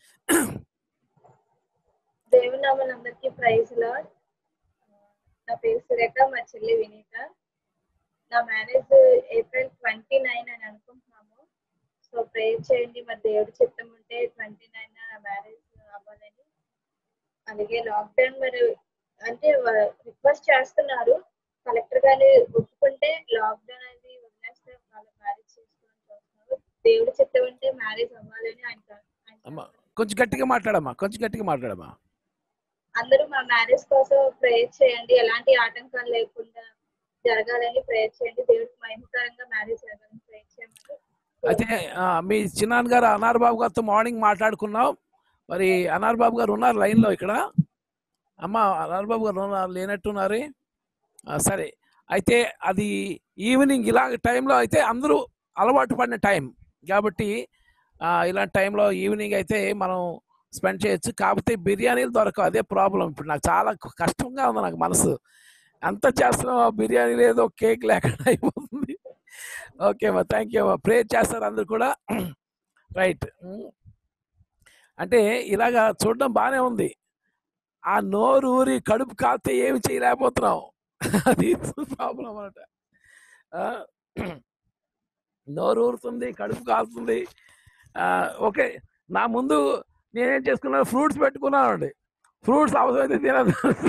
దేవుని నామని అందరికీ ప్రైజ్ లాడ్ నా పేరు సురేఖ మా చెల్లి వినీత నా మ్యారేజ్ ఏప్రిల్ ట్వంటీ నైన్ అని అనుకుంటున్నాము సో ప్రేయర్ చేయండి మరి దేవుడి చిత్తం ఉంటే ట్వంటీ నైన్ నా మ్యారేజ్ అవ్వాలని అలాగే లాక్డౌన్ మరి అంటే రిక్వెస్ట్ చేస్తున్నారు కలెక్టర్ గారు ఒప్పుకుంటే లాక్డౌన్ అనేది వదిలేస్తే వాళ్ళ మ్యారేజ్ చేసుకోవాలని చూస్తున్నారు దేవుడి చిత్తం ఉంటే మ్యారేజ్ అవ్వాలని ఆయన అమ్మా కొంచెం గట్టిగా మాట్లాడమ్మా కొంచెం గట్టిగా మాట్లాడమ్మా అందరూ మా మ్యారేజ్ కోసం ప్రేయర్ చేయండి ఎలాంటి ఆటంకాలు లేకుండా జరగాలని ప్రేయర్ చేయండి దేవుడికి మహిమకరంగా మ్యారేజ్ జరగాలని ప్రేయర్ చేయమని అయితే ఆ, మీ చిన్నాన్న గారు అనార్ బాబు గారితో మార్నింగ్ మాట్లాడుకున్నాం మరి అనార్ బాబు గారు ఉన్నారు లైన్లో ఇక్కడ అమ్మ అనార్ బాబు గారు ఉన్నారు లేనట్టున్నారు ఆ, సరే అయితే అది ఈవినింగ్ ఇలాంటి టైంలో అయితే అందరూ అలవాటు పడిన టైం కాబట్టి ఆ, ఇలాంటి టైంలో ఈవినింగ్ అయితే మనం స్పెండ్ చేయొచ్చు కాకపోతే బిర్యానీలు దొరకవు అదే ప్రాబ్లం ఇప్పుడు నాకు చాలా కష్టంగా ఉంది నాకు మనసు అంత చేస్తున్నాం బిర్యానీ లేదో కేక్ లేకుండా అయిపోతుంది ఓకే అమ్మా థ్యాంక్ యూ అమ్మా ప్రేయర్ చేస్తారు అందరు కూడా రైట్ అంటే ఇలాగా చూడడం బాగానే ఉంది ఆ నోరు ఊరి కడుపు కాస్తే ఏమి చేయలేకపోతున్నాం అది ప్రాబ్లం అన్నమాట ఆ, నోరు ఊరుతుంది కడుపు కాలుతుంది ఆ, ఓకే నా ముందు నేనేం చేసుకున్నాను ఫ్రూట్స్ పెట్టుకున్నాను అండి ఫ్రూట్స్ అవసరమైతే తినదు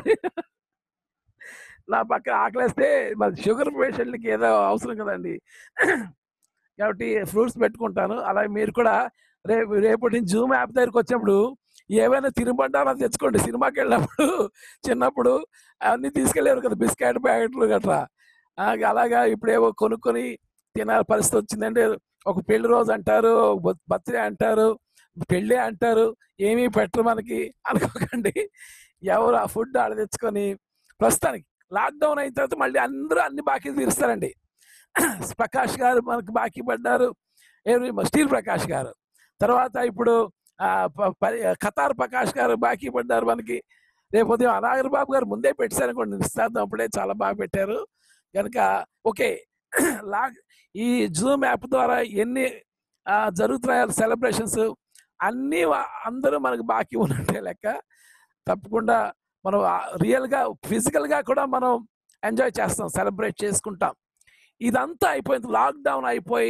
నా పక్కన ఆకలేస్తే మరి షుగర్ పేషెంట్లకి ఏదో అవసరం కదండి కాబట్టి ఫ్రూట్స్ పెట్టుకుంటాను అలాగే మీరు కూడా రేపు రేపటి నుంచి జూమ్ యాప్ దగ్గరికి వచ్చినప్పుడు ఏవైనా తినుబండారా తెచ్చుకోండి సినిమాకి వెళ్ళినప్పుడు చిన్నప్పుడు అవన్నీ తీసుకెళ్ళారు కదా బిస్కెట్ ప్యాకెట్లు గట్రా ఆ, అలాగా ఇప్పుడేవో కొనుక్కొని తినాల పరిస్థితి వచ్చిందంటే ఒక పెళ్లి రోజు అంటారు బర్త్డే అంటారు పెళ్ళి అంటారు ఏమీ పెట్టరు మనకి అనుకోకండి ఎవరు ఆ ఫుడ్ ఆడ తెచ్చుకొని ప్రస్తుతానికి లాక్డౌన్ అయిన తర్వాత మళ్ళీ అందరూ అన్ని బాకీ తీరుస్తారండి ప్రకాష్ గారు మనకు బాకీ పడ్డారు ఎవరు స్టీల్ ప్రకాష్ గారు తర్వాత ఇప్పుడు ఆ, ప- పరి- ఖతార్ ప్రకాష్ గారు బాకీ పడ్డారు మనకి రేపు ఉదయం అనాగర్ బాబు గారు ముందే పెట్టారు అనుకోండి నిస్తార్థం అప్పుడే చాలా బాగా పెట్టారు కనుక ఓకే లా ఈ జూమ్ యాప్ ద్వారా ఎన్ని ఆ, జరుగుతున్నాయో సెలబ్రేషన్స్ అన్నీ వా- అందరూ మనకు బాకీ ఉన్నట్టే లెక్క తప్పకుండా మనం రియల్గా ఫిజికల్గా కూడా మనం ఎంజాయ్ చేస్తాం సెలబ్రేట్ చేసుకుంటాం ఇదంతా అయిపోయింది లాక్డౌన్ అయిపోయి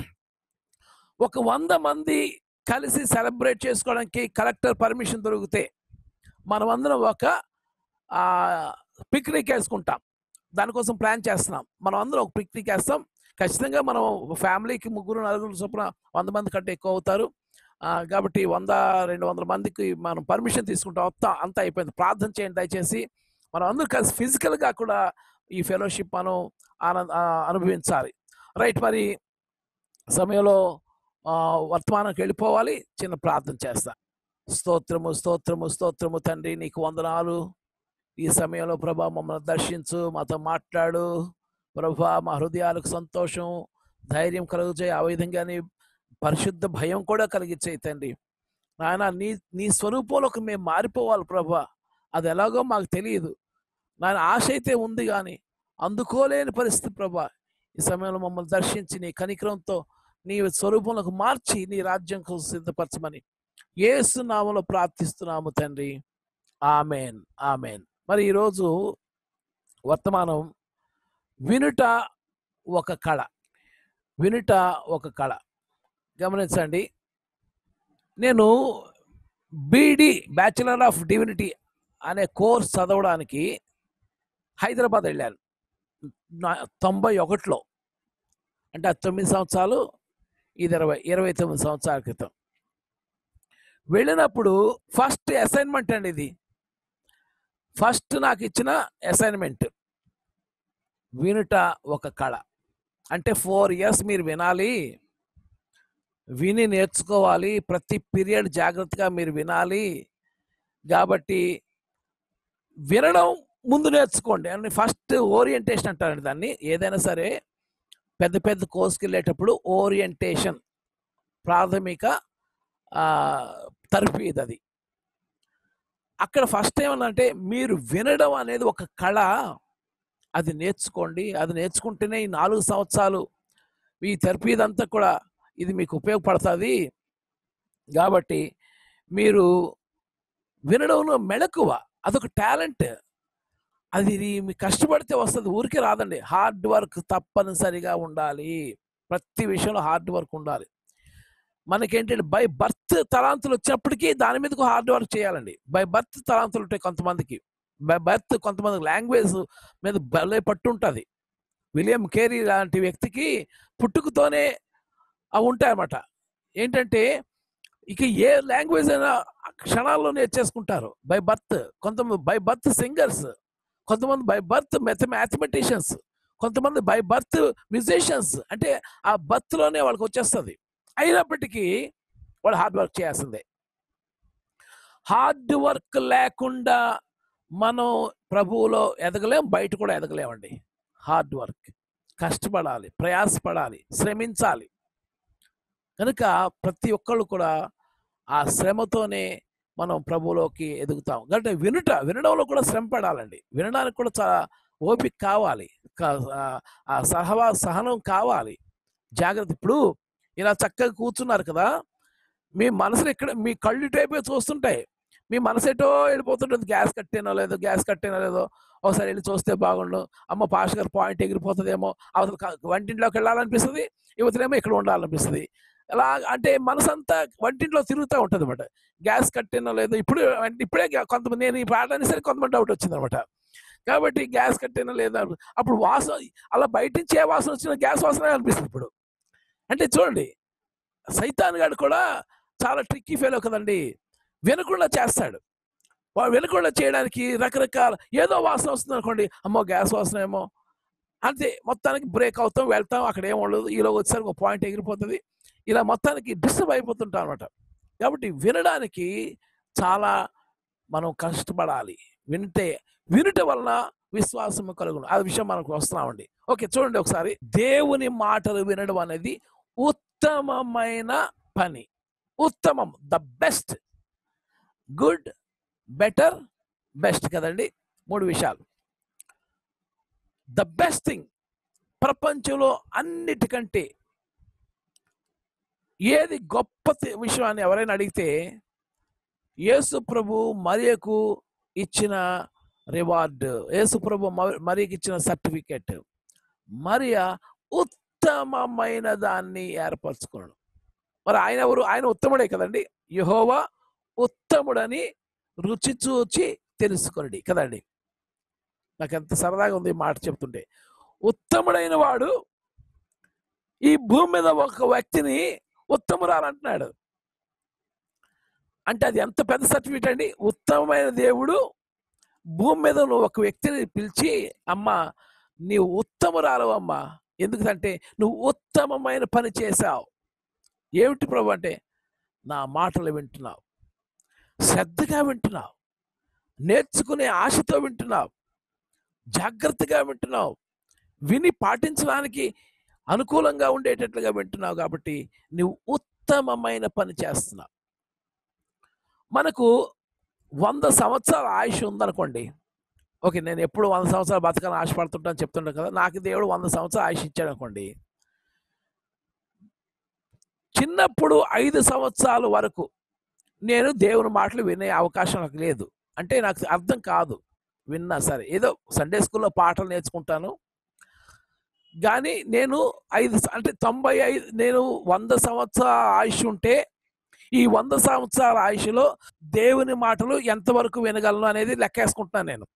ఒక వంద మంది కలిసి సెలబ్రేట్ చేసుకోవడానికి కలెక్టర్ పర్మిషన్ దొరికితే మనమందరం ఒక పిక్నిక్ వేసుకుంటాం దానికోసం ప్లాన్ చేస్తున్నాం మనం అందరం ఒక పిక్నిక్ వేస్తాం ఖచ్చితంగా మనం ఫ్యామిలీకి ముగ్గురు నలుగురు చొప్పున వంద మంది కంటే ఎక్కువ అవుతారు ఆ, కాబట్టి వంద రెండు వందల మందికి మనం పర్మిషన్ తీసుకుంటాం మొత్తం అంతా అయిపోయింది ప్రార్థన చేయండి దయచేసి మనం అందరూ కలిసి ఫిజికల్గా కూడా ఈ ఫెలోషిప్ మనం ఆనంద ఆ, అనుభవించాలి రైట్ మరి సమయంలో ఆ, వర్తమానంకి వెళ్ళిపోవాలి చిన్న ప్రార్థన చేస్తా స్తోత్రము స్తోత్రము స్తోత్రము తండ్రి నీకు వందనాలు ఈ సమయంలో ప్రభా మమ్మల్ని దర్శించు మాతో మాట్లాడు ప్రభా మా హృదయాలకు సంతోషం ధైర్యం కలుగుతాయి ఆ విధంగానే పరిశుద్ధ భయం కూడా కలిగించాయి తండ్రి నాయన నీ నీ స్వరూపంలోకి మేము మారిపోవాలి ప్రభా అది ఎలాగో మాకు తెలియదు నా ఆశ అయితే ఉంది కానీ అందుకోలేని పరిస్థితి ప్రభా ఈ సమయంలో మమ్మల్ని దర్శించి నీ కనికరంతో నీ స్వరూపంలోకి మార్చి నీ రాజ్యం కోసం సిద్ధపరచమని యేసు నామలో ప్రార్థిస్తున్నాము తండ్రి ఆమెన్ ఆమెన్ మరి ఈరోజు వర్తమానం వినుట ఒక కళ వినుట ఒక కళ గమనించండి నేను బీడి బ్యాచిలర్ ఆఫ్ డివినిటీ అనే కోర్స్ చదవడానికి హైదరాబాద్ వెళ్ళాను నా- తొంభై ఒకటిలో అంటే అది తొమ్మిది సంవత్సరాలు ఇది ఇరవై ఇరవై తొమ్మిది సంవత్సరాల క్రితం వెళ్ళినప్పుడు ఫస్ట్ అసైన్మెంట్ అండి ఇది ఫస్ట్ నాకు ఇచ్చిన అసైన్మెంట్ వినుట ఒక కళ అంటే ఫోర్ ఇయర్స్ మీరు వినాలి విని నేర్చుకోవాలి ప్రతి పీరియడ్ జాగ్రత్తగా మీరు వినాలి కాబట్టి వినడం ముందు నేర్చుకోండి అని ఫస్ట్ ఓరియంటేషన్ అంటారండి దాన్ని ఏదైనా సరే పెద్ద పెద్ద కోర్సుకి వెళ్ళేటప్పుడు ఓరియంటేషన్ ప్రాథమిక ఆ, తర్ఫీదు అది అక్కడ ఫస్ట్ ఏమన్నంటే మీరు వినడం అనేది ఒక కళ అది నేర్చుకోండి అది నేర్చుకుంటేనే ఈ నాలుగు సంవత్సరాలు ఈ థెరపీ అంతా కూడా ఇది మీకు ఉపయోగపడుతుంది కాబట్టి మీరు వినడంలో మెళకువ అదొక టాలెంట్ అది నీ- మీకు కష్టపడితే వస్తుంది ఊరికే రాదండి హార్డ్ వర్క్ తప్పనిసరిగా ఉండాలి ప్రతి విషయంలో హార్డ్ వర్క్ ఉండాలి మనకేంటంటే బై బర్త్ తలాంతులు వచ్చినప్పటికీ దాని మీదకు హార్డ్ వర్క్ చేయాలండి బై బర్త్ తలాంతులు ఉంటాయి కొంతమందికి బై బర్త్ కొంతమందికి లాంగ్వేజ్ మీద భలే పట్టు ఉంటుంది విలియం కేరీ లాంటి వ్యక్తికి పుట్టుకతోనే అవి ఉంటాయన్నమాట ఏంటంటే ఇక ఏ లాంగ్వేజ్ అయినా క్షణాల్లో నేర్చేసుకుంటారు బై బర్త్ కొంతమంది బై బర్త్ సింగర్స్ కొంతమంది బై బర్త్ మెథ మ్యాథమెటిషియన్స్ కొంతమంది బై బర్త్ మ్యూజిషియన్స్ అంటే ఆ బర్త్లోనే వాళ్ళకి వచ్చేస్తుంది అయినప్పటికీ వాళ్ళు హార్డ్ వర్క్ చేయాల్సిందే హార్డ్ వర్క్ లేకుండా మనం ప్రభువులో ఎదగలేం బయట కూడా ఎదగలేమండి హార్డ్ వర్క్ కష్టపడాలి ప్రయాసపడాలి శ్రమించాలి కనుక ప్రతి ఒక్కళ్ళు కూడా ఆ శ్రమతోనే మనం ప్రభువులోకి ఎదుగుతాం కాబట్టి వినుట వినడంలో కూడా శ్రమ పడాలండి వినడానికి కూడా చాలా ఓపిక కావాలి క- ఆ- ఆ సహవా సహనం కావాలి జాగ్రత్త ఇప్పుడు ఇలా చక్కగా కూర్చున్నారు కదా మీ మనసులు ఇక్కడ మీ కళ్ళు టైపే చూస్తుంటాయి మీ మనసు ఎటో వెళ్ళిపోతుంటుంది గ్యాస్ కట్టేనో లేదో గ్యాస్ కట్టేనో లేదో ఒకసారి వెళ్ళి చూస్తే బాగుండు అమ్మ పాష గారు పాయింట్ ఎగిరిపోతుందేమో అవతల క- వంటింట్లోకి వెళ్ళాలనిపిస్తుంది యువతలేమో ఇక్కడ ఉండాలనిపిస్తుంది అలా అంటే మనసు అంతా వంటింట్లో తిరుగుతూ ఉంటుంది అనమాట గ్యాస్ కట్టేనో లేదో ఇప్పుడు అంటే ఇప్పుడే గ్యా- కొంతమంది నేను ఈ పాట అనేసరి కొంతమంది డౌట్ వచ్చింది అనమాట కాబట్టి గ్యాస్ కట్టేనో లేదా అప్పుడు వాసన అలా బయట నుంచి ఏ వాసన వచ్చినా గ్యాస్ వాసన అనిపిస్తుంది ఇప్పుడు అంటే చూడండి సైతాన్ గాడు కూడా చాలా ట్రిక్కీ ఫెయిల్ కదండి వినకుండా చేస్తాడు వాడు వినకుండా చేయడానికి రకరకాల ఏదో వాసన వస్తుంది అనుకోండి అమ్మో గ్యాస్ వాసన ఏమో అంతే మొత్తానికి బ్రేక్ అవుతాం వెళ్తాం అక్కడ ఏం ఉండదు ఈలో వచ్చేసరికి ఒక పాయింట్ ఎగిరిపోతుంది ఇలా మొత్తానికి డిస్టర్బ్ అయిపోతుంటాం అనమాట కాబట్టి వినడానికి చాలా మనం కష్టపడాలి వింటే వినుట వలన విశ్వాసం కలుగును ఆ విషయం మనకు వస్తున్నామండి ఓకే చూడండి ఒకసారి దేవుని మాటలు వినడం అనేది ఉత్తమమైన పని ఉత్తమం the best good better best కదండి మూడు విషయాలు ద బెస్ట్ థింగ్ ప్రపంచంలో అన్నిటికంటే ఏది గొప్ప తి- విషయం అని ఎవరైనా అడిగితే యేసు ప్రభు మరియకు ఇచ్చిన రివార్డ్ యేసు ప్రభు మ- మరియకి ఇచ్చిన సర్టిఫికెట్ మరియ ఉత్తమమైన దాన్ని ఏర్పరచుకున్నాడు మరి ఆయన ఎవరు ఆయన ఉత్తముడే కదండి యహోవా ఉత్తముడని రుచి చూచి తెలుసుకొనడి కదండి నాకు ఎంత సరదాగా ఉంది ఈ మాట చెప్తుంటే ఉత్తముడైన వాడు ఈ భూమి మీద ఒక వ్యక్తిని ఉత్తమురాలు అంటున్నాడు అంటే అది ఎంత పెద్ద సర్టిఫికేట్ అండి ఉత్తమమైన దేవుడు భూమి మీద నువ్వు ఒక వ్యక్తిని పిలిచి అమ్మా నీవు ఉత్తమురాలు అమ్మా ఎందుకంటే నువ్వు ఉత్తమమైన పని చేశావు ఏమిటి ప్రభు అంటే నా మాటలు వింటున్నావు శ్రద్ధగా వింటున్నావు నేర్చుకునే ఆశతో వింటున్నావు జాగ్రత్తగా వింటున్నావు విని పాటించడానికి అనుకూలంగా ఉండేటట్లుగా వింటున్నావు కాబట్టి నువ్వు ఉత్తమమైన పని చేస్తున్నావు మనకు వంద సంవత్సరాల ఆయుష్ ఉందనుకోండి ఓకే నేను ఎప్పుడు వంద సంవత్సరాలు బతకాలని ఆశపడుతుంటాను చెప్తుంటాను కదా నాకు దేవుడు వంద సంవత్సరాలు ఆయుష్ ఇచ్చాడు అనుకోండి చిన్నప్పుడు ఐదు సంవత్సరాల వరకు నేను దేవుని మాటలు వినే అవకాశం నాకు లేదు అంటే నాకు అర్థం కాదు విన్నా సరే ఏదో సండే స్కూల్లో పాటలు నేర్చుకుంటాను కానీ నేను ఐదు స- అంటే తొంభై ఐదు నేను వంద సంవత్సరాల ఆయుష్ ఉంటే ఈ వంద సంవత్సరాల ఆయుష్లో దేవుని మాటలు ఎంతవరకు వినగలను అనేది లెక్కేసుకుంటున్నాను నేను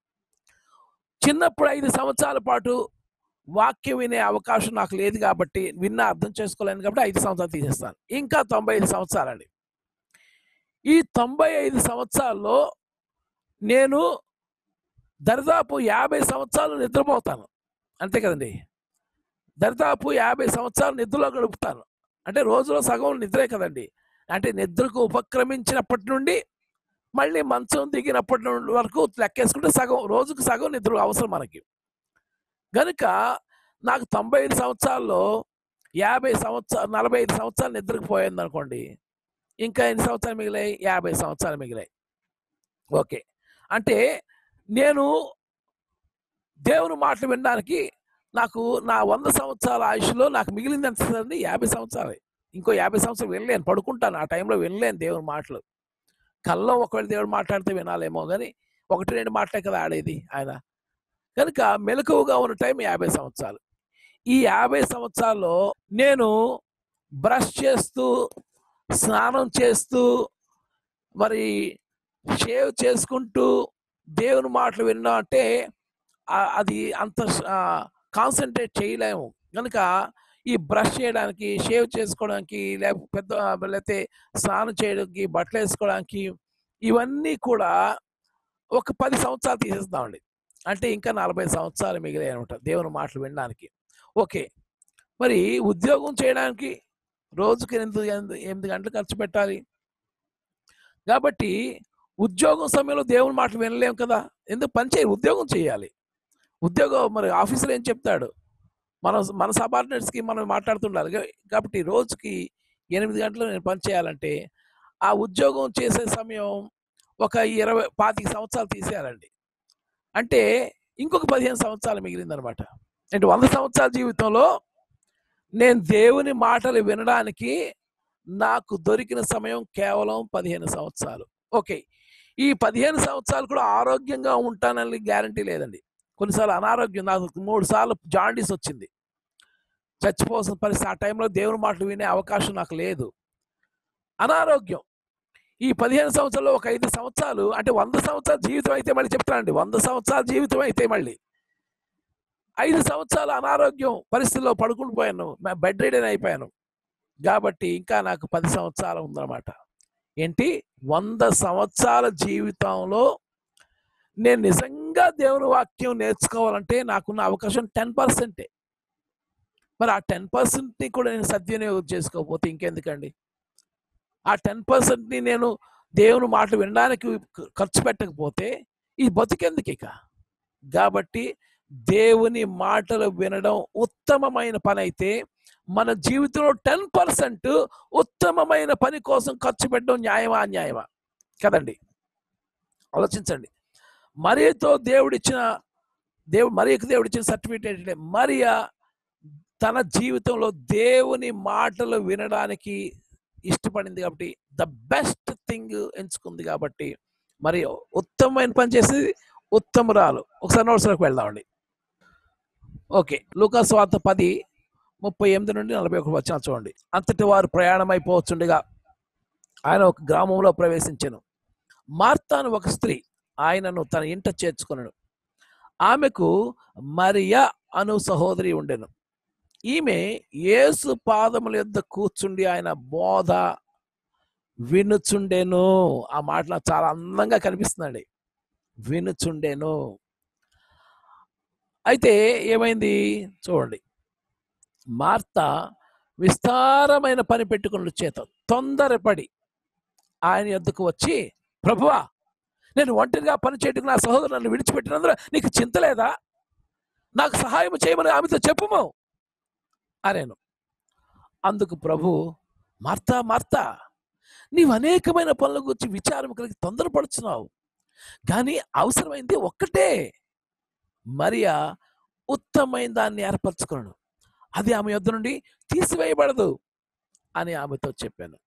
చిన్నప్పుడు ఐదు సంవత్సరాల పాటు వాక్యం వినే అవకాశం నాకు లేదు కాబట్టి విన్న అర్థం చేసుకోలేను కాబట్టి ఐదు సంవత్సరాలు తీసేస్తాను ఇంకా తొంభై ఐదు సంవత్సరాలండి ఈ తొంభై ఐదు సంవత్సరాల్లో నేను దరిదాపు యాభై సంవత్సరాలు నిద్రపోతాను అంతే కదండి దరిదాపు యాభై సంవత్సరాలు నిద్రలో గడుపుతాను అంటే రోజులో సగం నిద్రే కదండి అంటే నిద్రకు ఉపక్రమించినప్పటి నుండి మళ్ళీ మంచం దిగినప్పటి నుండి వరకు లెక్కేసుకుంటే సగం రోజుకు సగం నిద్ర అవసరం మనకి గనుక నాకు తొంభై ఐదు సంవత్సరాల్లో యాభై సంవత్సరాలు నలభై ఐదు సంవత్సరాలు నిద్రకు పోయింది అనుకోండి ఇంకా ఎన్ని సంవత్సరాలు మిగిలాయి యాభై సంవత్సరాలు మిగిలాయి ఓకే అంటే నేను దేవుని మాటలు వినడానికి నాకు నా వంద సంవత్సరాల ఆయుష్లో నాకు మిగిలింది ఎంత అండి యాభై సంవత్సరాలు ఇంకో యాభై సంవత్సరాలు వినలేను పడుకుంటాను ఆ టైంలో వినలేను దేవుని మాటలు కల్లో ఒకవేళ దేవుడు మాట్లాడితే వినాలేమో కానీ ఒకటి రెండు మాటలే కదా ఆడేది ఆయన కనుక మెలకువగా ఉన్న టైం యాభై సంవత్సరాలు ఈ యాభై సంవత్సరాల్లో నేను బ్రష్ చేస్తూ స్నానం చేస్తూ మరి షేవ్ చేసుకుంటూ దేవుని మాటలు విన్నా అంటే ఆ- అది అంత కాన్సన్ట్రేట్ చేయలేము కనుక ఈ బ్రష్ చేయడానికి షేవ్ చేసుకోవడానికి లేకపోతే పెద్ద లేకపోతే స్నానం చేయడానికి బట్టలు వేసుకోవడానికి ఇవన్నీ కూడా ఒక పది సంవత్సరాలు తీసేస్తామండి అంటే ఇంకా నలభై సంవత్సరాలు మిగిలాయి అనమాట దేవుని మాటలు వినడానికి ఓకే మరి ఉద్యోగం చేయడానికి రోజుకి ఎనిమిది ఎనిమిది ఎనిమిది గంటలు ఖర్చు పెట్టాలి కాబట్టి ఉద్యోగం సమయంలో దేవుని మాటలు వినలేం కదా ఎందుకు పని చేయాలి ఉద్యోగం చేయాలి ఉద్యోగం మరి ఆఫీసులో ఏం చెప్తాడు మన మన సబార్డినేట్స్కి మనం మాట్లాడుతుండాలి కా- కాబట్టి రోజుకి ఎనిమిది గంటలు నేను పని చేయాలంటే ఆ ఉద్యోగం చేసే సమయం ఒక ఇరవై పాతిక సంవత్సరాలు తీసేయాలండి అంటే ఇంకొక పదిహేను సంవత్సరాలు మిగిలిందనమాట అంటే వంద సంవత్సరాల జీవితంలో నేను దేవుని మాటలు వినడానికి నాకు దొరికిన సమయం కేవలం పదిహేను సంవత్సరాలు ఓకే ఈ పదిహేను సంవత్సరాలు కూడా ఆరోగ్యంగా ఉంటానని గ్యారంటీ లేదండి కొన్నిసార్లు అనారోగ్యం నాకు మూడు సార్లు జాండీస్ వచ్చింది చచ్చిపోవాల్సిన పరిస్థితి ఆ టైంలో దేవుని మాటలు వినే అవకాశం నాకు లేదు అనారోగ్యం ఈ పదిహేను సంవత్సరాల్లో ఒక ఐదు సంవత్సరాలు అంటే వంద సంవత్సరాల జీవితం అయితే మళ్ళీ చెప్తానండి వంద సంవత్సరాల జీవితం అయితే మళ్ళీ ఐదు సంవత్సరాల అనారోగ్యం పరిస్థితుల్లో పడుకుని పోయాను బెడ్ రీడన్ అయిపోయాను కాబట్టి ఇంకా నాకు పది సంవత్సరాలు ఉందన్నమాట ఏంటి వంద సంవత్సరాల జీవితంలో నేను నిజంగా దేవుని వాక్యం నేర్చుకోవాలంటే నాకున్న అవకాశం టెన్ పర్సెంటే మరి ఆ టెన్ పర్సెంట్ని కూడా నేను సద్వినియోగం చేసుకోకపోతే ఇంకెందుకండి ఆ టెన్ పర్సెంట్ని నేను దేవుని మాటలు వినడానికి ఖర్చు పెట్టకపోతే ఈ బతికెందుకు ఇక కాబట్టి దేవుని మాటలు వినడం ఉత్తమమైన పని అయితే మన జీవితంలో టెన్ పర్సెంట్ ఉత్తమమైన పని కోసం ఖర్చు పెట్టడం న్యాయమా అన్యాయమా కదండి ఆలోచించండి మరియతో దేవుడిచ్చిన దేవుడు మరియకు దేవుడిచ్చిన సర్టిఫికేట్ ఏంటంటే మరియా తన జీవితంలో దేవుని మాటలు వినడానికి ఇష్టపడింది కాబట్టి ద బెస్ట్ థింగ్ ఎంచుకుంది కాబట్టి మరి ఉత్తమమైన పని చేసేది ఉత్తమురాలు ఒకసారి నోట్స్లోకి వెళ్దామండి ఓకే లూకాస్ వార్త పది ముప్పై ఎనిమిది నుండి నలభై ఒకటి వచ్చిన చూడండి అంతటి వారు ప్రయాణం అయిపోవచ్చుండగా ఆయన ఒక గ్రామంలో ప్రవేశించను మార్తాను ఒక స్త్రీ ఆయనను తన ఇంట చేర్చుకున్నాడు ఆమెకు మరియా అను సహోదరి ఉండెను ఈమె యేసు పాదముల యొద్ద కూర్చుండి ఆయన బోధ వినుచుండెను ఆ మాట నాకు చాలా అందంగా కనిపిస్తుందండి వినుచుండెను అయితే ఏమైంది చూడండి మార్త విస్తారమైన పని పెట్టుకున్న చేత తొందరపడి ఆయన యొద్దకు వచ్చి ప్రభువా నేను ఒంటరిగా పని చేయటకు నా సహోదరు నన్ను విడిచిపెట్టినందున నీకు చింత లేదా నాకు సహాయం చేయమని ఆమెతో చెప్పుము అనేను అందుకు ప్రభు మార్తా మార్తా నీవు అనేకమైన పనుల గురించి విచారం కలిగి తొందరపడుచున్నావు కానీ అవసరమైంది ఒక్కటే మరియా ఉత్తమమైన దాన్ని ఏర్పరచుకున్నాను అది ఆమె యొద్ద నుండి తీసివేయబడదు అని ఆమెతో చెప్పాను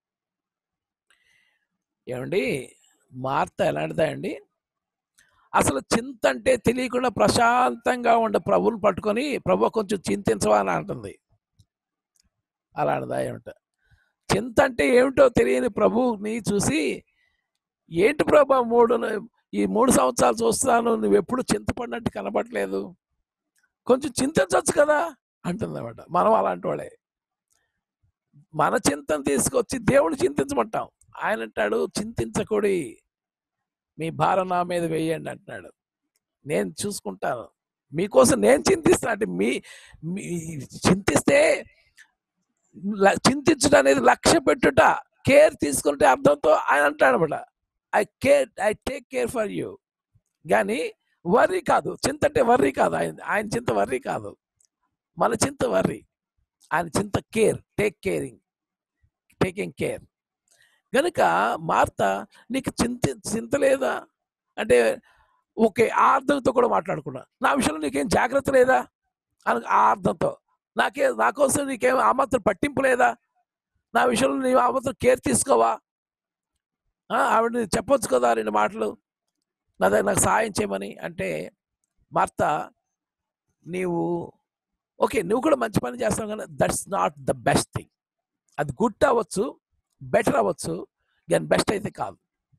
ఏమండి మార్త ఎలాంటిదా అండి అసలు చింత అంటే తెలియకుండా ప్రశాంతంగా ఉండే ప్రభువుని పట్టుకొని ప్రభు కొంచెం చింతించవా అని అంటుంది అలాంటిదా ఏమిట చింత అంటే ఏమిటో తెలియని ప్రభువుని చూసి ఏంటి ప్రభా మూడు ఈ మూడు సంవత్సరాలు చూస్తున్నాను నువ్వు ఎప్పుడు చింతపడినట్టు కనబడలేదు కొంచెం చింతించవచ్చు కదా అంటుందన్నమాట మనం అలాంటి వాళ్ళే మన చింతను తీసుకొచ్చి దేవుడు చింతించమంటాం ఆయన అంటాడు చింతించకూడి మీ భారం నా మీద వేయండి అంటున్నాడు నేను చూసుకుంటాను మీకోసం నేను చింతిస్తాను అంటే మీ మీ చింతిస్తే ల- చింతించడం అనేది లక్ష్య పెట్టుట కేర్ తీసుకుంటే అర్థంతో ఆయన అంటాడు అనమాట I care I take care for you కానీ వర్రీ కాదు చింత అంటే వర్రీ కాదు ఆయన ఆయన చింత వర్రీ కాదు మన చింత వర్రీ ఆయన చింత care take caring taking care గనుక మార్త నీకు చింత చింత లేదా అంటే ఓకే ఆ అర్థంతో కూడా మాట్లాడుకున్నా నా విషయంలో నీకేం జాగ్రత్త లేదా అని ఆ అర్థంతో నాకే నా కోసం నీకేం ఆ మాత్రం పట్టింపు లేదా నా విషయంలో నీవు ఆ మాత్రం కేర్ తీసుకోవా ఆ, ఆవిడ నీకు చెప్పొచ్చు కదా రెండు మాటలు నా దగ్గర నాకు సహాయం చేయమని అంటే మార్త నీవు ఓకే నువ్వు కూడా మంచి పని చేస్తావు కానీ that's not the best thing అది గుడ్ అవ్వచ్చు బెటర్ అవ్వచ్చు కానీ బెస్ట్ అయితే కాదు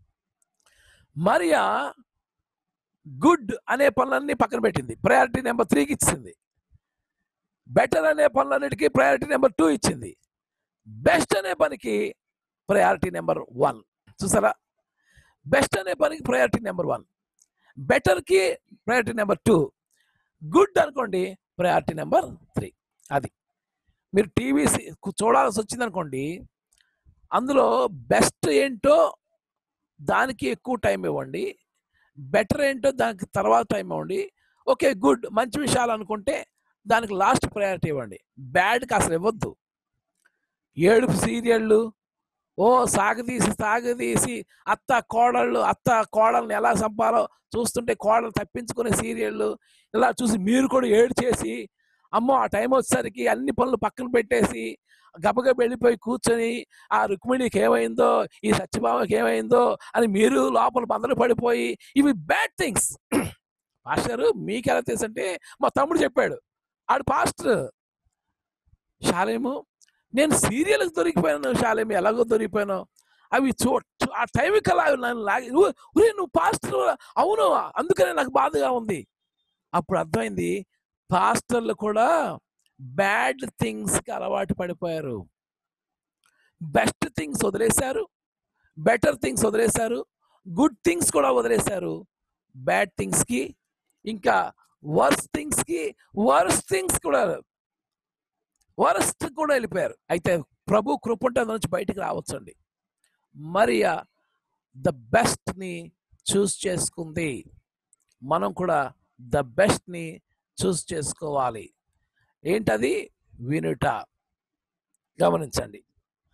మరియా గుడ్ అనే పనులన్నీ పక్కన పెట్టింది ప్రయారిటీ నెంబర్ త్రీకి ఇచ్చింది బెటర్ అనే పనులన్నిటికీ ప్రయారిటీ నెంబర్ టూ ఇచ్చింది బెస్ట్ అనే పనికి ప్రయారిటీ నెంబర్ వన్ చూసారా బెస్ట్ అనే పనికి ప్రయారిటీ నెంబర్ వన్ బెటర్కి ప్రయారిటీ నెంబర్ టూ గుడ్ అనుకోండి ప్రయారిటీ నెంబర్ త్రీ అది మీరు టీవీ చూడాల్సి వచ్చింది అనుకోండి అందులో బెస్ట్ ఏంటో దానికి ఎక్కువ టైం ఇవ్వండి బెటర్ ఏంటో దానికి తర్వాత టైం ఇవ్వండి ఓకే గుడ్ మంచి విషయాలు అనుకుంటే దానికి లాస్ట్ ప్రయారిటీ ఇవ్వండి బ్యాడ్కి అసలు ఇవ్వద్దు ఏడుపు సీరియళ్ళు ఓ సాగదీసి సాగదీసి అత్త కోడళ్ళు అత్త కోడల్ని ఎలా చంపాలో చూస్తుంటే కోడలు తప్పించుకునే సీరియళ్ళు ఇలా చూసి మీరు కూడా ఏడు చేసి అమ్మో ఆ టైం వచ్చేసరికి అన్ని పనులు పక్కన పెట్టేసి గబగబ వెళ్ళిపోయి కూర్చొని ఆ రుక్మిణికి ఏమైందో ఈ సత్యభామకి ఏమైందో అని మీరు లోపల బందలు పడిపోయి ఇవి బ్యాడ్ థింగ్స్ పాస్టర్ మీకు ఎలా తెలుసు అంటే మా తమ్ముడు చెప్పాడు ఆడు పాస్టర్ శాలేము నేను సీరియల్కి దొరికిపోయాను శాలేము ఎలాగో దొరికిపోయాను అవి చూ చూ- ఆ టైంకి అలా నన్ను లాగి "నువ్వు ఒరే, నువ్వు పాస్టర్ అవును అందుకనే నాకు బాధగా ఉంది అప్పుడు అర్థమైంది పాస్టర్లు కూడా బ్యాడ్ థింగ్స్కి అలవాటు పడిపోయారు బెస్ట్ థింగ్స్ వదిలేశారు బెటర్ థింగ్స్ వదిలేశారు గుడ్ థింగ్స్ కూడా వదిలేశారు బ్యాడ్ థింగ్స్కి ఇంకా వర్స్ థింగ్స్కి వర్స్ థింగ్స్ కూడా వరస్ట్ కూడా వెళ్ళిపోయారు అయితే ప్రభు కృప ఉంటే అందులో నుంచి బయటికి రావచ్చండి మరియా ద బెస్ట్ని చూస్ చేసుకుంది మనం కూడా ద బెస్ట్ని చూస్ చేసుకోవాలి ఏంటది వినుట గమనించండి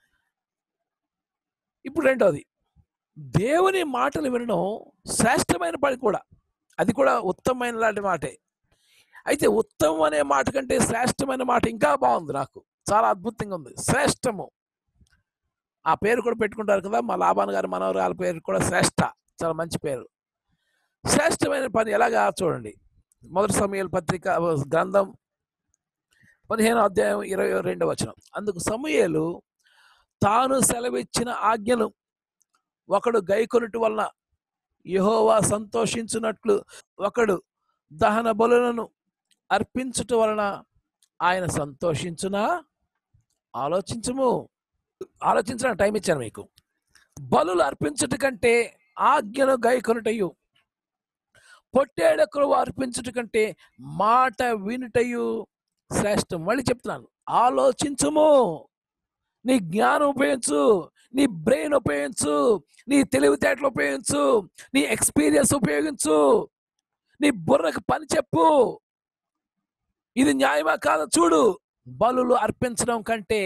ఇప్పుడు రెండోది దేవుని మాటలు వినడం శ్రేష్టమైన పని కూడా అది కూడా ఉత్తమమైన లాంటి మాటే అయితే ఉత్తమం అనే మాట కంటే శ్రేష్టమైన మాట ఇంకా బాగుంది నాకు చాలా అద్భుతంగా ఉంది శ్రేష్టము ఆ పేరు కూడా పెట్టుకుంటారు కదా మా లాభాన్ గారి మనవరాల పేరు కూడా శ్రేష్ట చాలా మంచి పేరు శ్రేష్టమైన పని ఎలాగా చూడండి మొదటి సమయాల పత్రిక గ్రంథం పదిహేను అధ్యాయం ఇరవై రెండవ వచనం అందుకు సమూయేలు తాను సెలవిచ్చిన ఆజ్ఞను ఒకడు గైకొనుటి వలన యెహోవా సంతోషించున్నట్లు ఒకడు దహన బలులను అర్పించుట వలన ఆయన సంతోషించునా ఆలోచించము ఆలోచించడానికి టైం ఇచ్చాను మీకు బలులు అర్పించుట కంటే ఆజ్ఞను గైకొనుటయు పొట్టేడకులు అర్పించుట కంటే మాట వినుటయు శ్రేష్టం మళ్ళీ చెప్తున్నాను ఆలోచించుము నీ జ్ఞానం ఉపయోగించు నీ బ్రెయిన్ ఉపయోగించు నీ తెలివితేటలు ఉపయోగించు నీ ఎక్స్పీరియన్స్ ఉపయోగించు నీ బుర్రకు పని చెప్పు ఇది న్యాయమా కాదా చూడు బలులు అర్పించడం కంటే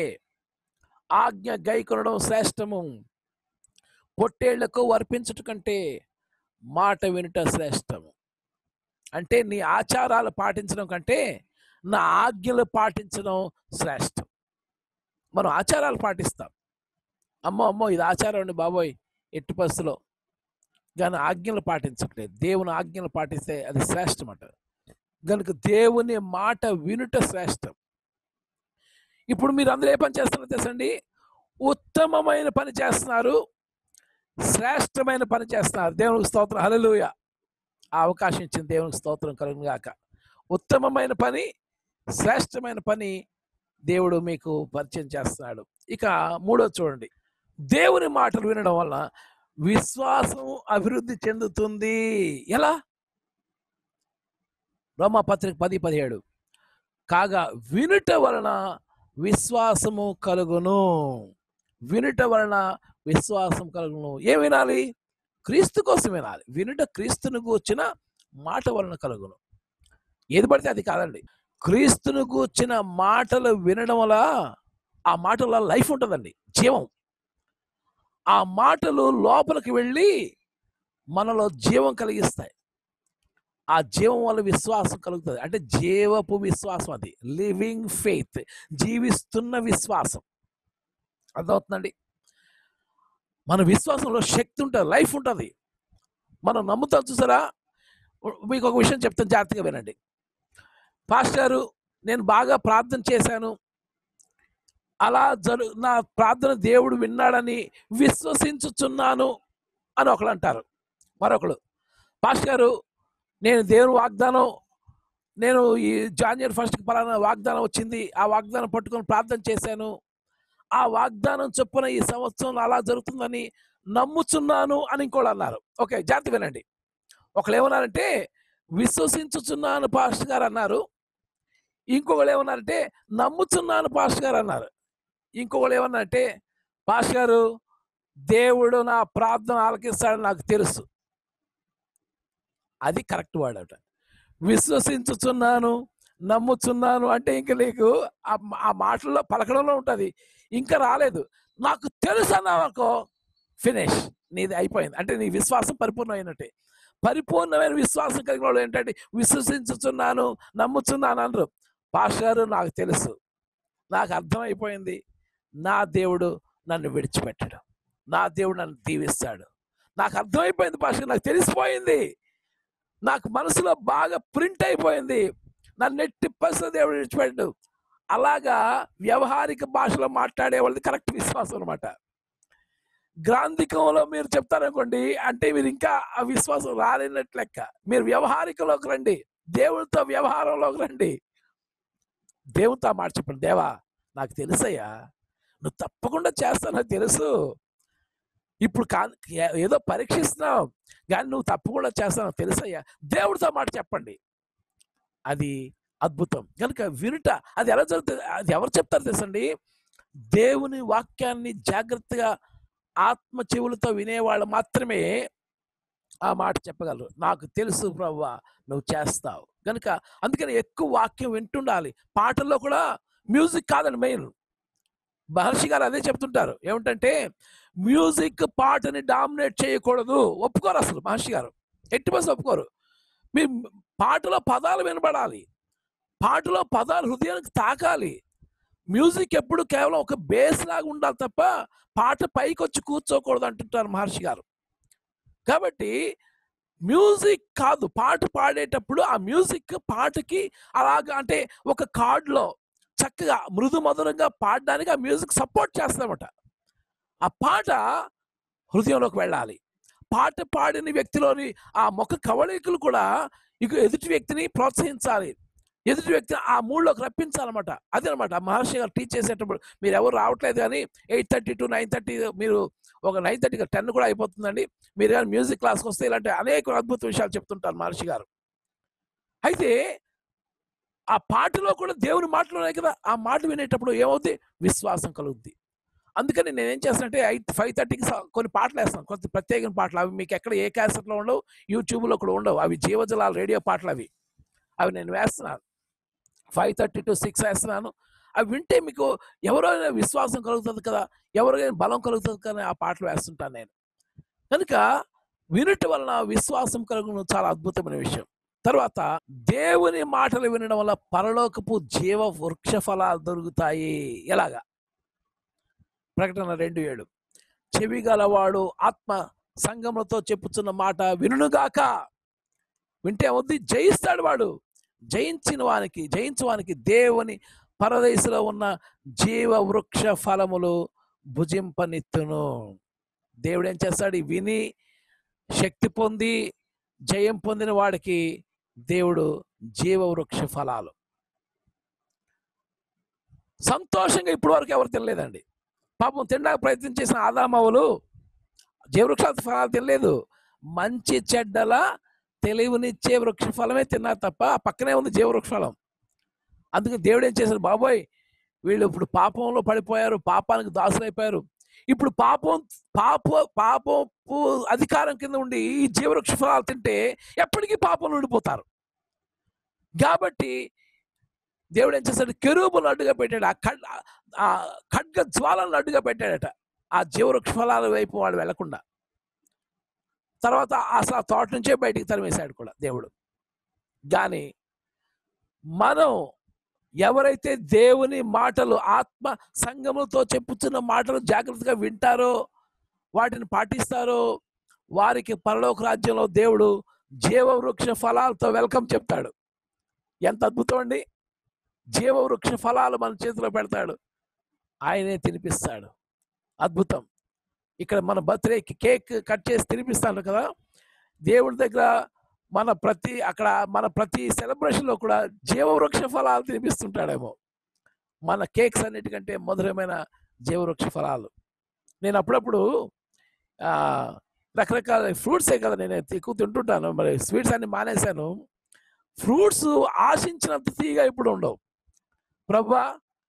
ఆజ్ఞ గైకొనడం శ్రేష్టము పొట్టేళ్లకు అర్పించుట కంటే మాట వినుట శ్రేష్టము అంటే నీ ఆచారాలు పాటించడం కంటే నా ఆజ్ఞలు పాటించడం శ్రేష్టం మనం ఆచారాలు పాటిస్తాం అమ్మో అమ్మో ఇది ఆచారం అండి బాబోయ్ ఎట్టి పరిస్థితిలో కానీ ఆజ్ఞలు పాటించట్లేదు దేవుని ఆజ్ఞలు పాటిస్తే అది శ్రేష్టం అంట కనుక దేవుని మాట వినుట శ్రేష్టం ఇప్పుడు మీరు అందరూ ఏ పని చేస్తున్నారో తెలుసండి ఉత్తమమైన పని చేస్తున్నారు శ్రేష్టమైన పని చేస్తున్నారు దేవునికి స్తోత్రం హల్లెలూయా ఆ అవకాశం ఇచ్చిన దేవునికి స్తోత్రం కలుగును గాక ఉత్తమమైన పని శ్రేష్టమైన పని దేవుడు మీకు పరిచయం చేస్తున్నాడు ఇక మూడో చూడండి దేవుని మాటలు వినడం వల్ల విశ్వాసం అభివృద్ధి చెందుతుంది ఎలా రోమాపత్రిక పది పదిహేడు కాగా వినుట వలన విశ్వాసము కలుగును వినుట వలన విశ్వాసం కలుగును ఏం వినాలి క్రీస్తు కోసం వినాలి వినుట క్రీస్తును కూర్చిన మాట వలన కలుగును ఏది పడితే అది కాదండి క్రీస్తును కూర్చిన మాటలు వినడం వల్ల ఆ మాటల లైఫ్ ఉంటుందండి జీవం ఆ మాటలు లోపలికి వెళ్ళి మనలో జీవం కలిగిస్తాయి ఆ జీవం వల్ల విశ్వాసం కలుగుతుంది అంటే జీవపు విశ్వాసం అది లివింగ్ ఫెయిత్ జీవిస్తున్న విశ్వాసం అర్థమవుతుందండి మన విశ్వాసంలో శక్తి ఉంటుంది లైఫ్ ఉంటుంది మనం నమ్ముతాం చూసారా మీకు ఒక విషయం చెప్తాను జాగ్రత్తగా వినండి పాస్టారు నేను బాగా ప్రార్థన చేశాను అలా జరు నా ప్రార్థన దేవుడు విన్నాడని విశ్వసించుచున్నాను అని ఒకళ్ళు అంటారు మరొకరు పాస్టర్ గారు నేను దేవుని వాగ్దానం నేను ఈ జాన్వరి ఫస్ట్కి పలానా వాగ్దానం వచ్చింది ఆ వాగ్దానం పట్టుకొని ప్రార్థన చేశాను ఆ వాగ్దానం చొప్పున ఈ సంవత్సరం అలా జరుగుతుందని నమ్ముచున్నాను అని ఇంకోళ్ళు అన్నారు ఓకే జాగ్రత్త వినండి ఒకళ్ళు ఏమన్నారంటే విశ్వసించుచున్నాను పాస్టర్ గారు అన్నారు ఇంకొకళ్ళు ఏమన్నారంటే నమ్ముచున్నాను పాస్టర్ గారు అన్నారు ఇంకొకళ్ళు ఏమన్నారంటే పాస్టర్ గారు దేవుడు నా ప్రార్థన ఆలకిస్తాడని నాకు తెలుసు అది కరెక్ట్ వర్డ్ అట విశ్వసించుచున్నాను నమ్ముచున్నాను అంటే ఇంక నీకు ఆ ఆ మాటల్లో పలకడంలో ఉంటుంది ఇంకా రాలేదు నాకు తెలుసు అన్నావనుకో ఫినిష్ నీది అయిపోయింది అంటే నీ విశ్వాసం పరిపూర్ణమైనట్టే పరిపూర్ణమైన విశ్వాసం కలిగిన వాళ్ళు ఏంటంటే విశ్వసించుచున్నాను నమ్ముచున్నాను అనరు పాస్టర్ నాకు తెలుసు నాకు అర్థమైపోయింది నా దేవుడు నన్ను విడిచిపెట్టడు నా దేవుడు నన్ను దీవిస్తాడు నాకు అర్థమైపోయింది పాస్టర్ నాకు తెలిసిపోయింది నాకు మనసులో బాగా ప్రింట్ అయిపోయింది నన్ను ఎట్టి పరిస్థితి దేవుడు విడిచిపెట్టు అలాగా వ్యవహారిక భాషలో మాట్లాడే వాళ్ళది కరెక్ట్ విశ్వాసం అనమాట గ్రాంధికంలో మీరు చెప్తారనుకోండి అంటే మీరు ఇంకా ఆ విశ్వాసం రాలేనట్లు లెక్క మీరు వ్యవహారికలోకి రండి దేవుడితో వ్యవహారంలోకి రండి దేవునితో ఆ మాట చెప్పండి దేవా నాకు తెలుసయ్యా నువ్వు తప్పకుండా చేస్తావు నాకు తెలుసు ఇప్పుడు కా ఏ- ఏదో పరీక్షిస్తున్నావు కానీ నువ్వు తప్పకుండా చేస్తావు నాకు తెలుసయ్యా దేవుడితో మాట చెప్పండి అది అద్భుతం కనుక వినుట అది ఎలా జరుగుతుంది అది ఎవరు చెప్తారు తెలుసండి దేవుని వాక్యాన్ని జాగ్రత్తగా ఆత్మ చెవులతో వినేవాళ్ళు మాత్రమే ఆ మాట చెప్పగలరు నాకు తెలుసు ప్రవ్వా నువ్వు చేస్తావు కనుక అందుకని ఎక్కువ వాక్యం వింటుండాలి పాటల్లో కూడా మ్యూజిక్ కాదండి మెయిన్ మహర్షి గారు అదే చెప్తుంటారు ఏమిటంటే మ్యూజిక్ పాటని డామినేట్ చేయకూడదు ఒప్పుకోరు అసలు మహర్షి గారు ఎట్టి బస్ ఒప్పుకోరు మీ పాటలో పదాలు వినబడాలి పాటలో పదాలు హృదయానికి తాకాలి మ్యూజిక్ ఎప్పుడు కేవలం ఒక బేస్ లాగా ఉండాలి తప్ప పాట పైకి వచ్చి కూర్చోకూడదు అంటుంటారు మహర్షి గారు కాబట్టి మ్యూజిక్ కాదు పాట పాడేటప్పుడు ఆ మ్యూజిక్ పాటకి అలాగా అంటే ఒక కార్డులో చక్కగా మృదు మధురంగా పాడడానికి ఆ మ్యూజిక్ సపోర్ట్ చేస్తామట ఆ పాట హృదయంలోకి వెళ్ళాలి పాట పాడిన వ్యక్తిలోని ఆ ముఖ కవళికలు కూడా ఇక ఎదుటి వ్యక్తిని ప్రోత్సహించాలి ఎదుటి వ్యక్తిని ఆ మూడ్లోకి రప్పించాలన్నమాట అదే అనమాట మహర్షి గారు టీచ్ చేసేటప్పుడు మీరు ఎవరు రావట్లేదు కానీ eight thirty to nine thirty మీరు ఒక నైన్ థర్టీకి టెన్ కూడా అయిపోతుందండి మీరు కానీ మ్యూజిక్ క్లాస్కి వస్తే ఇలాంటి అనేక అద్భుత విషయాలు చెప్తుంటారు మహర్షి గారు అయితే ఆ పాటలో కూడా దేవుని మాటలు ఉన్నాయి కదా ఆ మాట వినేటప్పుడు ఏమవుద్ది విశ్వాసం కలుగుద్ది అందుకని నేను ఏం చేస్తానంటే ఐదు ఫైవ్ థర్టీకి కొన్ని పాటలు వేస్తాను కొంత ప్రత్యేకమైన పాటలు అవి మీకు ఎక్కడ ఏ క్యాసెట్లో ఉండవు యూట్యూబ్లో కూడా ఉండవు అవి జీవజలాల రేడియో పాటలు అవి అవి నేను వేస్తున్నాను ఫైవ్ థర్టీ టు సిక్స్ వేస్తున్నాను అవి వింటే మీకు ఎవరైనా విశ్వాసం కలుగుతుంది కదా ఎవరికైనా బలం కలుగుతుంది కదా ఆ పాటలు వేస్తుంటాను నేను కనుక వినుట వలన విశ్వాసం కలుగును చాలా అద్భుతమైన విషయం తర్వాత దేవుని మాటలు వినడం వల్ల పరలోకపు జీవ వృక్ష ఫలాలు దొరుకుతాయి ఎలాగా ప్రకటన రెండు ఏడు చెవి గలవాడు ఆత్మ సంగములతో చెప్పుచున్న మాట వినుగాక వింటే వద్ది జయిస్తాడు వాడు జయించిన వానికి జయించు వానికి దేవుని పరదేశంలో ఉన్న జీవ వృక్ష ఫలములు భుజింపనిత్తును దేవుడు ఏం చేస్తాడు ఈ విని శక్తి పొంది జయం పొందిన వాడికి దేవుడు జీవ వృక్ష ఫలాలు సంతోషంగా ఇప్పటి వరకు ఎవరు తినలేదండి పాపం తినడానికి ప్రయత్నం చేసిన ఆదామవులు జీవవృక్ష ఫలాలు తినలేదు మంచి చెడ్డల తెలివినిచ్చే వృక్ష ఫలమే తిన్నారు తప్ప ఆ పక్కనే ఉంది జీవవృక్ష ఫలం అందుకే దేవుడు ఏం చేశాడు బాబోయ్ వీళ్ళు ఇప్పుడు పాపంలో పడిపోయారు పాపానికి దాసులైపోయారు ఇప్పుడు పాపం పాప పాపపు అధికారం కింద ఉండి ఈ జీవవృక్ష ఫలాలు తింటే ఎప్పటికీ పాపంలో ఉండిపోతారు కాబట్టి దేవుడు ఏం చేశాడు కెరూబులు అడ్డుగా పెట్టాడు ఆ ఖడ్ ఆ ఖడ్గ జ్వాలను అడ్డుగా పెట్టాడట ఆ జీవవృక్ష ఫలాల వైపు వాడు వెళ్లకుండా తర్వాత అసలు ఆ తోట నుంచే బయటికి తరిమేశాడు కూడా దేవుడు కానీ మనం ఎవరైతే దేవుని మాటలు ఆత్మ సంగములతో చెప్పుతున్న మాటలు జాగ్రత్తగా వింటారో వాటిని పాటిస్తారో వారికి పరలోక రాజ్యంలో దేవుడు జీవవృక్ష ఫలాలతో వెల్కమ్ చెప్తాడు ఎంత అద్భుతం అండి జీవవృక్ష ఫలాలు మన చేతిలో పెడతాడు ఆయనే తినిపిస్తాడు అద్భుతం ఇక్కడ మన బర్త్డేకి కేక్ కట్ చేసి తినిపిస్తాడు కదా దేవుడి దగ్గర మన ప్రతి అక్కడ మన ప్రతి సెలబ్రేషన్లో కూడా జీవవృక్ష ఫలాలు తినిపిస్తుంటాడేమో మన కేక్స్ అన్నిటికంటే మధురమైన జీవవృక్ష ఫలాలు నేను అప్పుడప్పుడు ఆ, రకరకాల ఫ్రూట్సే కదా నేను ఎక్కువ తింటుంటాను మరి స్వీట్స్ అన్ని మానేశాను ఫ్రూట్స్ ఆశించినంత తీగా ఇప్పుడు ఉండవు ప్రభా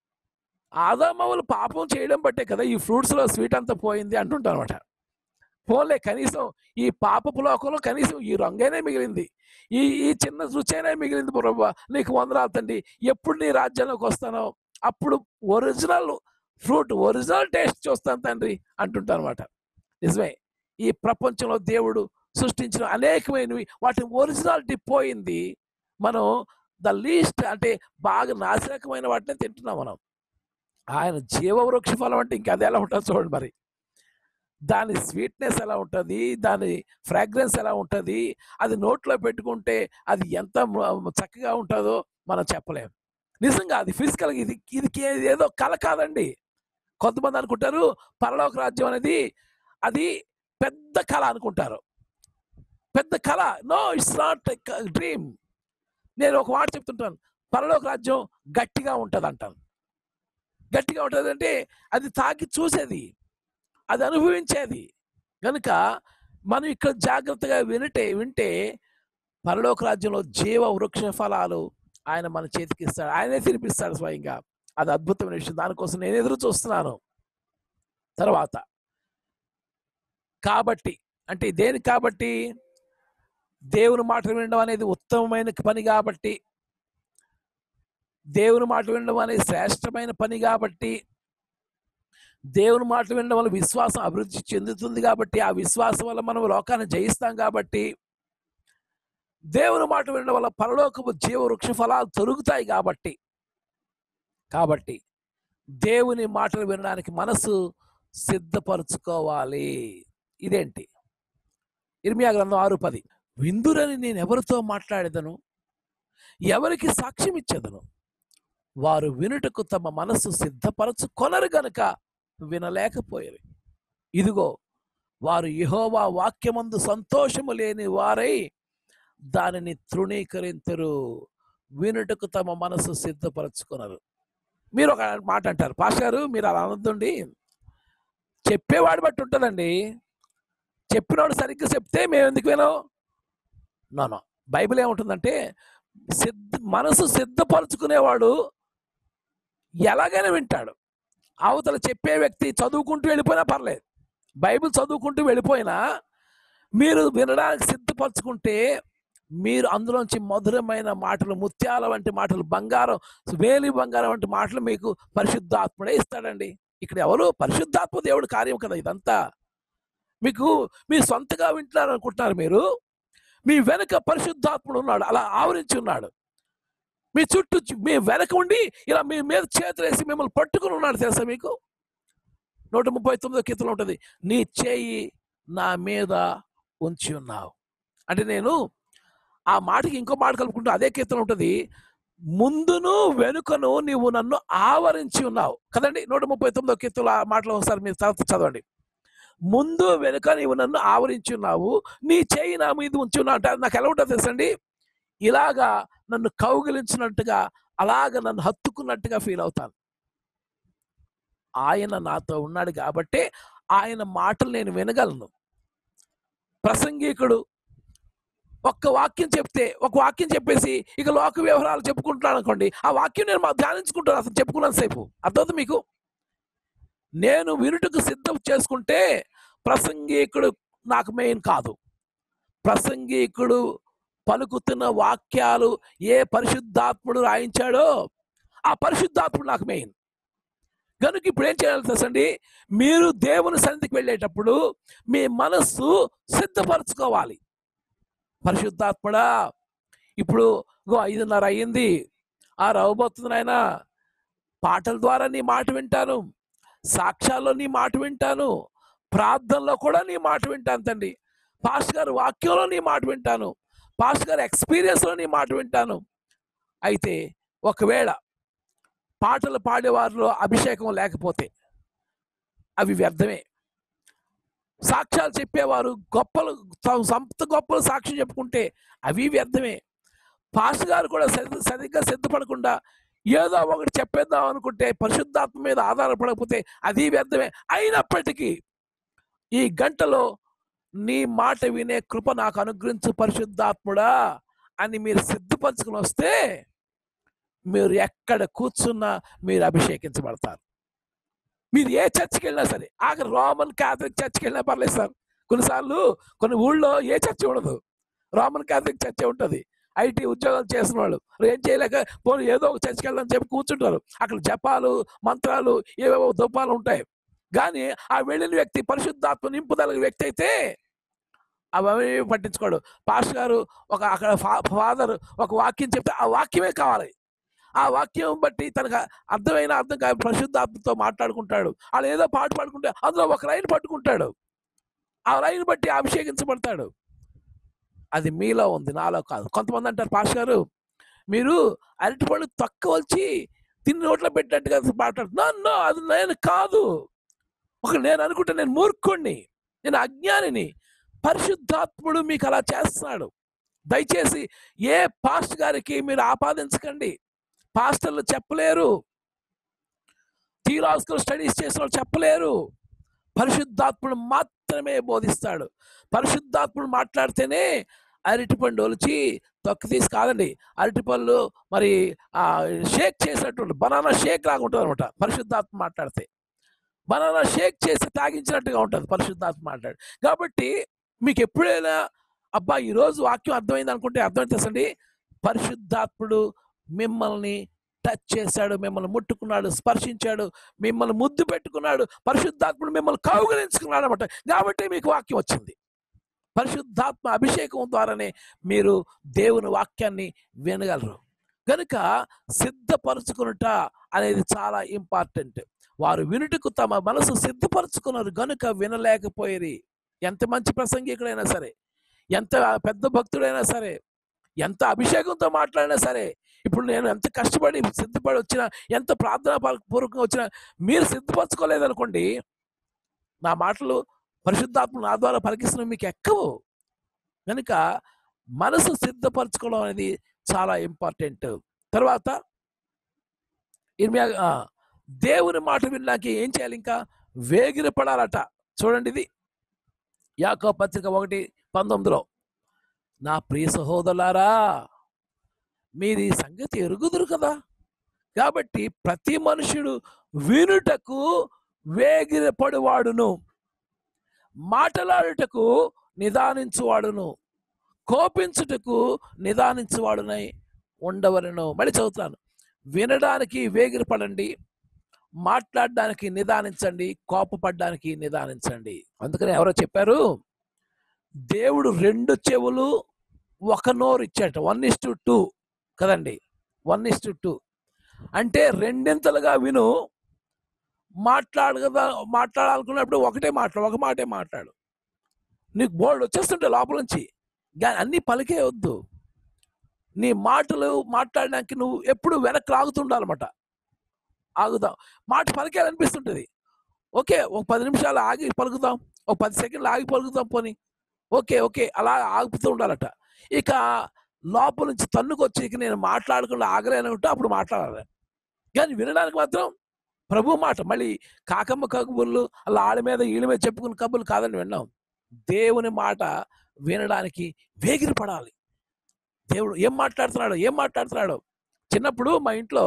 ఆదామవులు పాపం చేయడం బట్టే కదా ఈ ఫ్రూట్స్లో స్వీట్ అంతా పోయింది అంటుంటాను అనమాట పోలే కనీసం ఈ పాపపు లోకంలో కనీసం ఈ రంగైనా మిగిలింది ఈ ఈ చిన్న రుచైనా మిగిలింది ప్రభా నీకు వందనాలు తండ్రి ఎప్పుడు నీ రాజ్యంలోకి వస్తానో అప్పుడు ఒరిజినల్ ఫ్రూట్ ఒరిజినల్ టేస్ట్ చూస్తాను తండ్రి అంటుంటాను అనమాట నిజమే ఈ ప్రపంచంలో దేవుడు సృష్టించిన అనేకమైనవి వాటి ఒరిజినాలిటీ పోయింది మనం ద లీస్ట్ అంటే బాగా నాశనకమైన వాటిని తింటున్నాం మనం ఆయన జీవవృక్ష ఫలం అంటే ఇంకా అది ఎలా ఉంటుంది చూడండి మరి దాని స్వీట్నెస్ ఎలా ఉంటుంది దాని ఫ్రాగ్రెన్స్ ఎలా ఉంటుంది అది నోట్లో పెట్టుకుంటే అది ఎంత మ- చక్కగా ఉంటుందో మనం చెప్పలేం నిజంగా అది ఫిజికల్గా ఇది ఇది కే- ఏదో కళ కాదండి కొంతమంది అనుకుంటారు పరలోక రాజ్యం అనేది అది పెద్ద కళ అనుకుంటారు పెద్ద కళ నో ఇట్స్ నాట్ డ్రీమ్ నేను ఒక మాట చెప్తుంటాను పరలోక రాజ్యం గట్టిగా ఉంటుంది అంటాను గట్టిగా ఉంటుంది అంటే అది తాకి చూసేది అది అనుభవించేది కనుక మనం ఇక్కడ జాగ్రత్తగా వినటే వింటే పరలోక రాజ్యంలో జీవ వృక్ష ఫలాలు ఆయన మన చేతికి ఇస్తాడు ఆయనే తినిపిస్తాడు స్వయంగా అది అద్భుతమైన విషయం దానికోసం నేను ఎదురు చూస్తున్నాను తర్వాత కాబట్టి అంటే దేని కాబట్టి దేవుని మాట వినడం అనేది ఉత్తమమైన పని కాబట్టి దేవుని మాట వినడం అనేది శ్రేష్టమైన పని కాబట్టి దేవుని మాట వినడం వల్ల విశ్వాసం అభివృద్ధి చెందుతుంది కాబట్టి ఆ విశ్వాసం వల్ల మనం లోకాన్ని జయిస్తాం కాబట్టి దేవుని మాట వినడం వల్ల పరలోకపు జీవ వృక్ష ఫలాలు తొలుగుతాయి కాబట్టి కాబట్టి దేవుని మాటలు వినడానికి మనసు సిద్ధపరచుకోవాలి ఇదేంటి ఇర్మియా గ్రంథం ఆరు పది విందురని నేను ఎవరితో మాట్లాడేదను ఎవరికి సాక్ష్యం ఇచ్చేదను వారు వినుటకు తమ మనస్సు సిద్ధపరచుకొనరు గనుక వినలేకపోయారు ఇదిగో వారు యెహోవా వాక్యమందు సంతోషము లేని వారై దానిని తృణీకరించరు వినుటకు తమ మనసు సిద్ధపరచుకున్నారు మీరు ఒక మాట అంటారు పాస్టారు మీరు అలా అనొద్దండి చెప్పేవాడు బట్టి ఉంటుందండి చెప్పినవాడు సరిగ్గా చెప్తే మేము ఎందుకు వినాం నో నో బైబిల్ ఏముంటుందంటే సిద్ధ మనసు సిద్ధపరచుకునేవాడు ఎలాగైనా వింటాడు అవతల చెప్పే వ్యక్తి చదువుకుంటూ వెళ్ళిపోయినా పర్లేదు బైబిల్ చదువుకుంటూ వెళ్ళిపోయినా మీరు వినడానికి సిద్ధపరచుకుంటే మీరు అందులోంచి మధురమైన మాటలు ముత్యాల వంటి మాటలు బంగారం వేలి బంగారం వంటి మాటలు మీకు పరిశుద్ధాత్ముడే ఇస్తాడండి ఇక్కడ ఎవరు పరిశుద్ధాత్మ దేవుడు కార్యం కదా ఇదంతా మీకు మీ సొంతగా వింటున్నారు అనుకుంటున్నారు మీరు మీ వెనక పరిశుద్ధాత్ముడు ఉన్నాడు అలా ఆవరించి ఉన్నాడు మీ చుట్టూ చు- మీ వెనక ఉండి ఇలా మీ మీద చేతులేసి మిమ్మల్ని పట్టుకుని ఉన్నాడు తెలుసా మీకు నూట ముప్పై తొమ్మిదో కీర్తన ఉంటుంది నీ చేయి నా మీద ఉంచి ఉన్నావు అంటే నేను ఆ మాటకి ఇంకో మాట కలుపుకుంటూ అదే కీర్తన ఉంటుంది ముందును వెనుకను నీవు నన్ను ఆవరించి ఉన్నావు కదండి నూట ముప్పై తొమ్మిదో కీర్తన ఆ మాటలో ఒకసారి మీరు తర్వాత చదవండి ముందు వెనుక నీవు నన్ను ఆవరించి ఉన్నావు నీ చేయి నా మీద ఉంచి ఉన్నావు అంటే అది నాకు ఎలా ఉంటుంది తెలుసండి ఇలాగా నన్ను కౌగిలించినట్టుగా అలాగ నన్ను హత్తుకున్నట్టుగా ఫీల్ అవుతాను ఆయన నాతో ఉన్నాడు కాబట్టి ఆయన మాటలు నేను వినగలను ప్రసంగికుడు ఒక్క వాక్యం చెప్తే ఒక వాక్యం చెప్పేసి ఇక లోక వ్యవహారాలు చెప్పుకుంటున్నాను అనుకోండి ఆ వాక్యం నేను మా ధ్యానించుకుంటాను అసలు చెప్పుకున్నాను సేపు అర్థవుతుంది మీకు నేను వినుటకు సిద్ధం చేసుకుంటే ప్రసంగికుడు నాకు మెయిన్ కాదు ప్రసంగికుడు పలుకుతున్న వాక్యాలు ఏ పరిశుద్ధాత్ముడు రాయించాడో ఆ పరిశుద్ధాత్ముడు నాకు మెయిన్ కనుక ఇప్పుడు ఏం చేయాలి తెలుసండి మీరు దేవుని సన్నిధికి వెళ్ళేటప్పుడు మీ మనస్సు సిద్ధపరచుకోవాలి పరిశుద్ధాత్ముడా ఇప్పుడు గో ఐదున్నర అయ్యింది ఆ రవ్వబోతుంది నాయన పాటల ద్వారా నీ మాట వింటాను సాక్ష్యాల్లో నీ మాట వింటాను ప్రార్థనలో కూడా నీ మాట వింటాను తండ్రి పాస్టర్ గారు వాక్యంలో నీ మాట వింటాను పాస్టర్ గారు ఎక్స్పీరియన్స్లో నీ మాట వింటాను అయితే ఒకవేళ పాటలు పాడేవారిలో అభిషేకం లేకపోతే అవి వ్యర్థమే సాక్ష్యాలు చెప్పేవారు గొప్పలు త- సంత గొప్పలు సాక్ష్యం చెప్పుకుంటే అవి వ్యర్థమే పాస్టర్ గారు కూడా సరి- సరిగ్గా సిద్ధపడకుండా ఏదో ఒకటి చెప్పేద్దాం అనుకుంటే పరిశుద్ధాత్మ మీద ఆధారపడకపోతే అది వ్యర్థమే అయినప్పటికీ ఈ గంటలో నీ మాట వినే కృప నాకు అనుగ్రహించు పరిశుద్ధాత్ముడా అని మీరు సిద్ధపరచుకుని వస్తే మీరు ఎక్కడ కూర్చున్నా మీరు అభిషేకించబడతారు మీరు ఏ చర్చికి వెళ్ళినా సరే ఆఖరి రోమన్ క్యాథలిక్ చర్చికి వెళ్ళినా పర్లేదు సార్ కొన్నిసార్లు కొన్ని ఊళ్ళో ఏ చర్చి ఉండదు రోమన్ క్యాథలిక్ చర్చే ఉంటుంది ఐటీ ఉద్యోగాలు చేసిన వాళ్ళు వాళ్ళు ఏం చేయలేక పోనీ ఏదో ఒక చర్చికి వెళ్ళని చెప్పి కూర్చుంటారు అక్కడ జపాలు మంత్రాలు ఏవేవో దుపాలు ఉంటాయి కానీ ఆ వెళ్ళిన వ్యక్తి పరిశుద్ధాత్మ నింపుదల వ్యక్తి అయితే అవి పట్టించుకోడు పాస్టర్ గారు ఒక అక్కడ ఫాదర్ ఒక వాక్యం చెప్తే ఆ వాక్యమే కావాలి ఆ వాక్యం బట్టి తనకు అర్థమైన అర్థం కాదు పరిశుద్ధాత్మతో మాట్లాడుకుంటాడు వాళ్ళు ఏదో పాట పాడుకుంటే అందులో ఒక లైన్ పట్టుకుంటాడు ఆ లైన్ బట్టి అభిషేకించబడతాడు అది మీలో ఉంది నాలో కాదు కొంతమంది అంటారు పాస్ గారు మీరు అరటిపళ్ళు తక్కువ వచ్చి తిని నోట్లో పెట్టినట్టుగా మాట్లాడు నన్ను అది నేను కాదు ఒక నేను అనుకుంటే నేను మూర్ఖుణ్ణి నేను అజ్ఞానిని పరిశుద్ధాత్ముడు మీకు అలా చేస్తున్నాడు దయచేసి ఏ పాస్ట్ గారికి మీరు ఆపాదించకండి పాస్టర్లు చెప్పలేరు థియలాజికల్ స్టడీస్ చేసిన వాళ్ళు చెప్పలేరు పరిశుద్ధాత్ముడు మాత్రమే బోధిస్తాడు పరిశుద్ధాత్ముడు మాట్లాడితేనే అరటిపండు ఒలిచి తొక్క తీసి కాదండి అరటిపళ్ళు మరి ఆ షేక్ చేసినట్టు బనానా షేక్ లాగా ఉంటుంది అనమాట పరిశుద్ధాత్మ మాట్లాడితే బనానా షేక్ చేసి తాగించినట్టుగా ఉంటుంది పరిశుద్ధాత్మ మాట్లాడి కాబట్టి మీకు ఎప్పుడైనా అబ్బా ఈరోజు వాక్యం అర్థమైంది అనుకుంటే అర్థం తెలుసండి పరిశుద్ధాత్ముడు మిమ్మల్ని టచ్ చేశాడు మిమ్మల్ని ముట్టుకున్నాడు స్పర్శించాడు మిమ్మల్ని ముద్దు పెట్టుకున్నాడు పరిశుద్ధాత్ముడు మిమ్మల్ని కౌగలించుకున్నాడు అనమాట కాబట్టి మీకు వాక్యం వచ్చింది పరిశుద్ధాత్మ అభిషేకం ద్వారానే మీరు దేవుని వాక్యాన్ని వినగలరు కనుక సిద్ధపరచుకునుట అనేది చాలా ఇంపార్టెంట్ వారు వినుటకు తమ మనసు సిద్ధపరచుకున్నారు గనుక వినలేకపోయేది ఎంత మంచి ప్రసంగికుడైనా సరే ఎంత పెద్ద భక్తుడైనా సరే ఎంత అభిషేకంతో మాట్లాడినా సరే ఇప్పుడు నేను ఎంత కష్టపడి సిద్ధపడి వచ్చినా ఎంత ప్రార్థన పూర్వకంగా వచ్చినా మీరు సిద్ధపరచుకోలేదనుకోండి నా మాటలు పరిశుద్ధాత్మ నా ద్వారా పలికిస్తున్న మీకు ఎక్కవు కనుక మనసు సిద్ధపరచుకోవడం అనేది చాలా ఇంపార్టెంట్ తర్వాత ఇర్మియా ఆ, దేవుని మాట విన్నాక ఏం చేయాలి ఇంకా వేగిరపడాలట చూడండి ఇది యాకో పత్రిక ఒకటి పంతొమ్మిదిలో నా ప్రియ సహోదరులారా మీరు ఈ సంగతి ఎరుగుదురు కదా కాబట్టి ప్రతి మనుషుడు వినుటకు వేగిరపడువాడును మాటలాడుటకు నిదానించువాడును కోపించుటకు నిదానించువాడునై ఉండవలను మళ్ళీ చదువుతాను వినడానికి వేగిరపడండి మాట్లాడడానికి నిదానించండి కోపపడడానికి నిదానించండి అందుకని ఎవరో చెప్పారు దేవుడు రెండు చెవులు ఒక నోరు ఇచ్చాట వన్ ఇస్ టు టూ కదండి వన్ ఇస్ టు టూ అంటే రెండింతలుగా విను మాట్లాడగదా మాట్లాడాలనుకున్నప్పుడు ఒకటే మాట్లాడు ఒక మాటే మాట్లాడు నీకు బోల్డ్ వచ్చేస్తుంటే లోపల నుంచి గా- అన్నీ పలికే వద్దు నీ మాటలు మాట్లాడడానికి నువ్వు ఎప్పుడు వెనక్కి లాగుతుండాలన్నమాట ఆగుదాం మాట పలికేయాలనిపిస్తుంటుంది ఓకే ఒక పది నిమిషాలు ఆగి పలుకుదాం ఒక పది సెకండ్లు ఆగి పలుకుదాం పోని ఓకే ఓకే అలా ఆగుతూ ఉండాలట ఇక లోపల నుంచి తన్నుకొచ్చి ఇక నేను మాట్లాడకుండా ఆగలేని ఉంటే అప్పుడు మాట్లాడాలి కానీ వినడానికి మాత్రం ప్రభు మాట మళ్ళీ కాకమ్మ కబుర్లు అలా ఆడి మీద ఈళ్ళ మీద చెప్పుకున్న కబుర్లు కాదని విన్నాం దేవుని మాట వినడానికి వేగిరి పడాలి దేవుడు ఏం మాట్లాడుతున్నాడు ఏం మాట్లాడుతున్నాడు చిన్నప్పుడు మా ఇంట్లో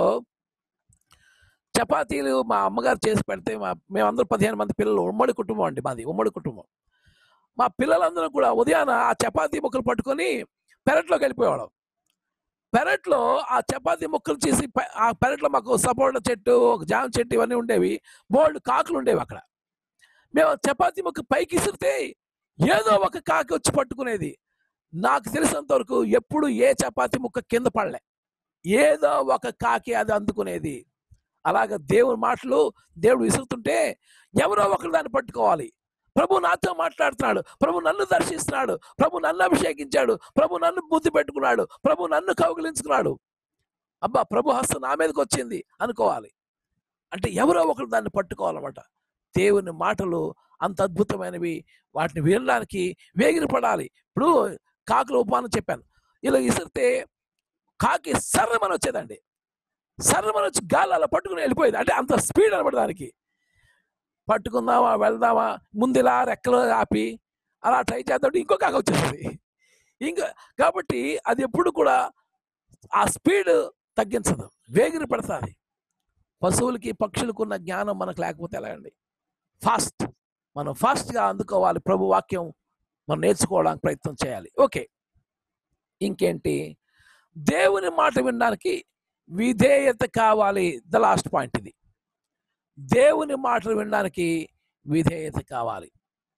చపాతీలు మా అమ్మగారు చేసి పెడితే మా మేమందరూ పదిహేను మంది పిల్లలు ఉమ్మడి కుటుంబం అండి మాది ఉమ్మడి కుటుంబం మా పిల్లలందరూ కూడా ఉదయాన ఆ చపాతీ ముక్కలు పట్టుకొని పెరట్లోకి వెళ్ళిపోయేవాళ్ళం పెరట్లో ఆ చపాతీ ముక్కలు చేసి పె- ఆ పెరట్లో మాకు సపోటా చెట్టు ఒక జామ చెట్టు ఇవన్నీ ఉండేవి బోల్డ్ కాకులు ఉండేవి అక్కడ మేము ఆ చపాతీ ముక్క పైకి ఇసిరితే ఏదో ఒక కాకి వచ్చి పట్టుకునేది నాకు తెలిసినంత వరకు ఎప్పుడు ఏ చపాతీ ముక్క కింద పడలే ఏదో ఒక కాకి అది అందుకునేది అలాగ దేవుని మాటలు దేవుడు విసురుతుంటే ఎవరో ఒకరు దాన్ని పట్టుకోవాలి ప్రభు నాతో మాట్లాడుతున్నాడు ప్రభు నన్ను దర్శిస్తున్నాడు ప్రభు నన్ను అభిషేకించాడు ప్రభు నన్ను బుద్ధి పెట్టుకున్నాడు ప్రభు నన్ను కౌగిలించుకున్నాడు అబ్బా ప్రభు హస్తం నా మీదకి వచ్చింది అనుకోవాలి అంటే ఎవరో ఒకరు దాన్ని పట్టుకోవాలన్నమాట దేవుని మాటలు అంత అద్భుతమైనవి వాటిని వినడానికి వేగిరి పడాలి ఇప్పుడు కాకుల ఉపానం చెప్పాను ఇలా ఇసిరితే కాకి సర్రమని వచ్చేదండి సర్రమని వచ్చి గాలి అలా పట్టుకుని వెళ్ళిపోయేది అంటే అంత స్పీడ్ అనమాట దానికి పట్టుకుందామా వెళ్దామా ముందు ఇలా రెక్కలు ఆపి అలా ట్రై చేద్దాం ఇంకో కాక వచ్చేస్తుంది ఇంకా కాబట్టి అది ఎప్పుడు కూడా ఆ స్పీడ్ తగ్గించదు వేగిరి పడుతుంది పశువులకి పక్షులకు ఉన్న జ్ఞానం మనకు లేకపోతే ఎలా అండి ఫాస్ట్ మనం ఫాస్ట్గా అందుకోవాలి ప్రభు వాక్యం మనం నేర్చుకోవడానికి ప్రయత్నం చేయాలి ఓకే ఇంకేంటి దేవుని మాట వినడానికి విధేయత కావాలి ద లాస్ట్ పాయింట్ ఇది దేవుని మాటలు వినడానికి విధేయత కావాలి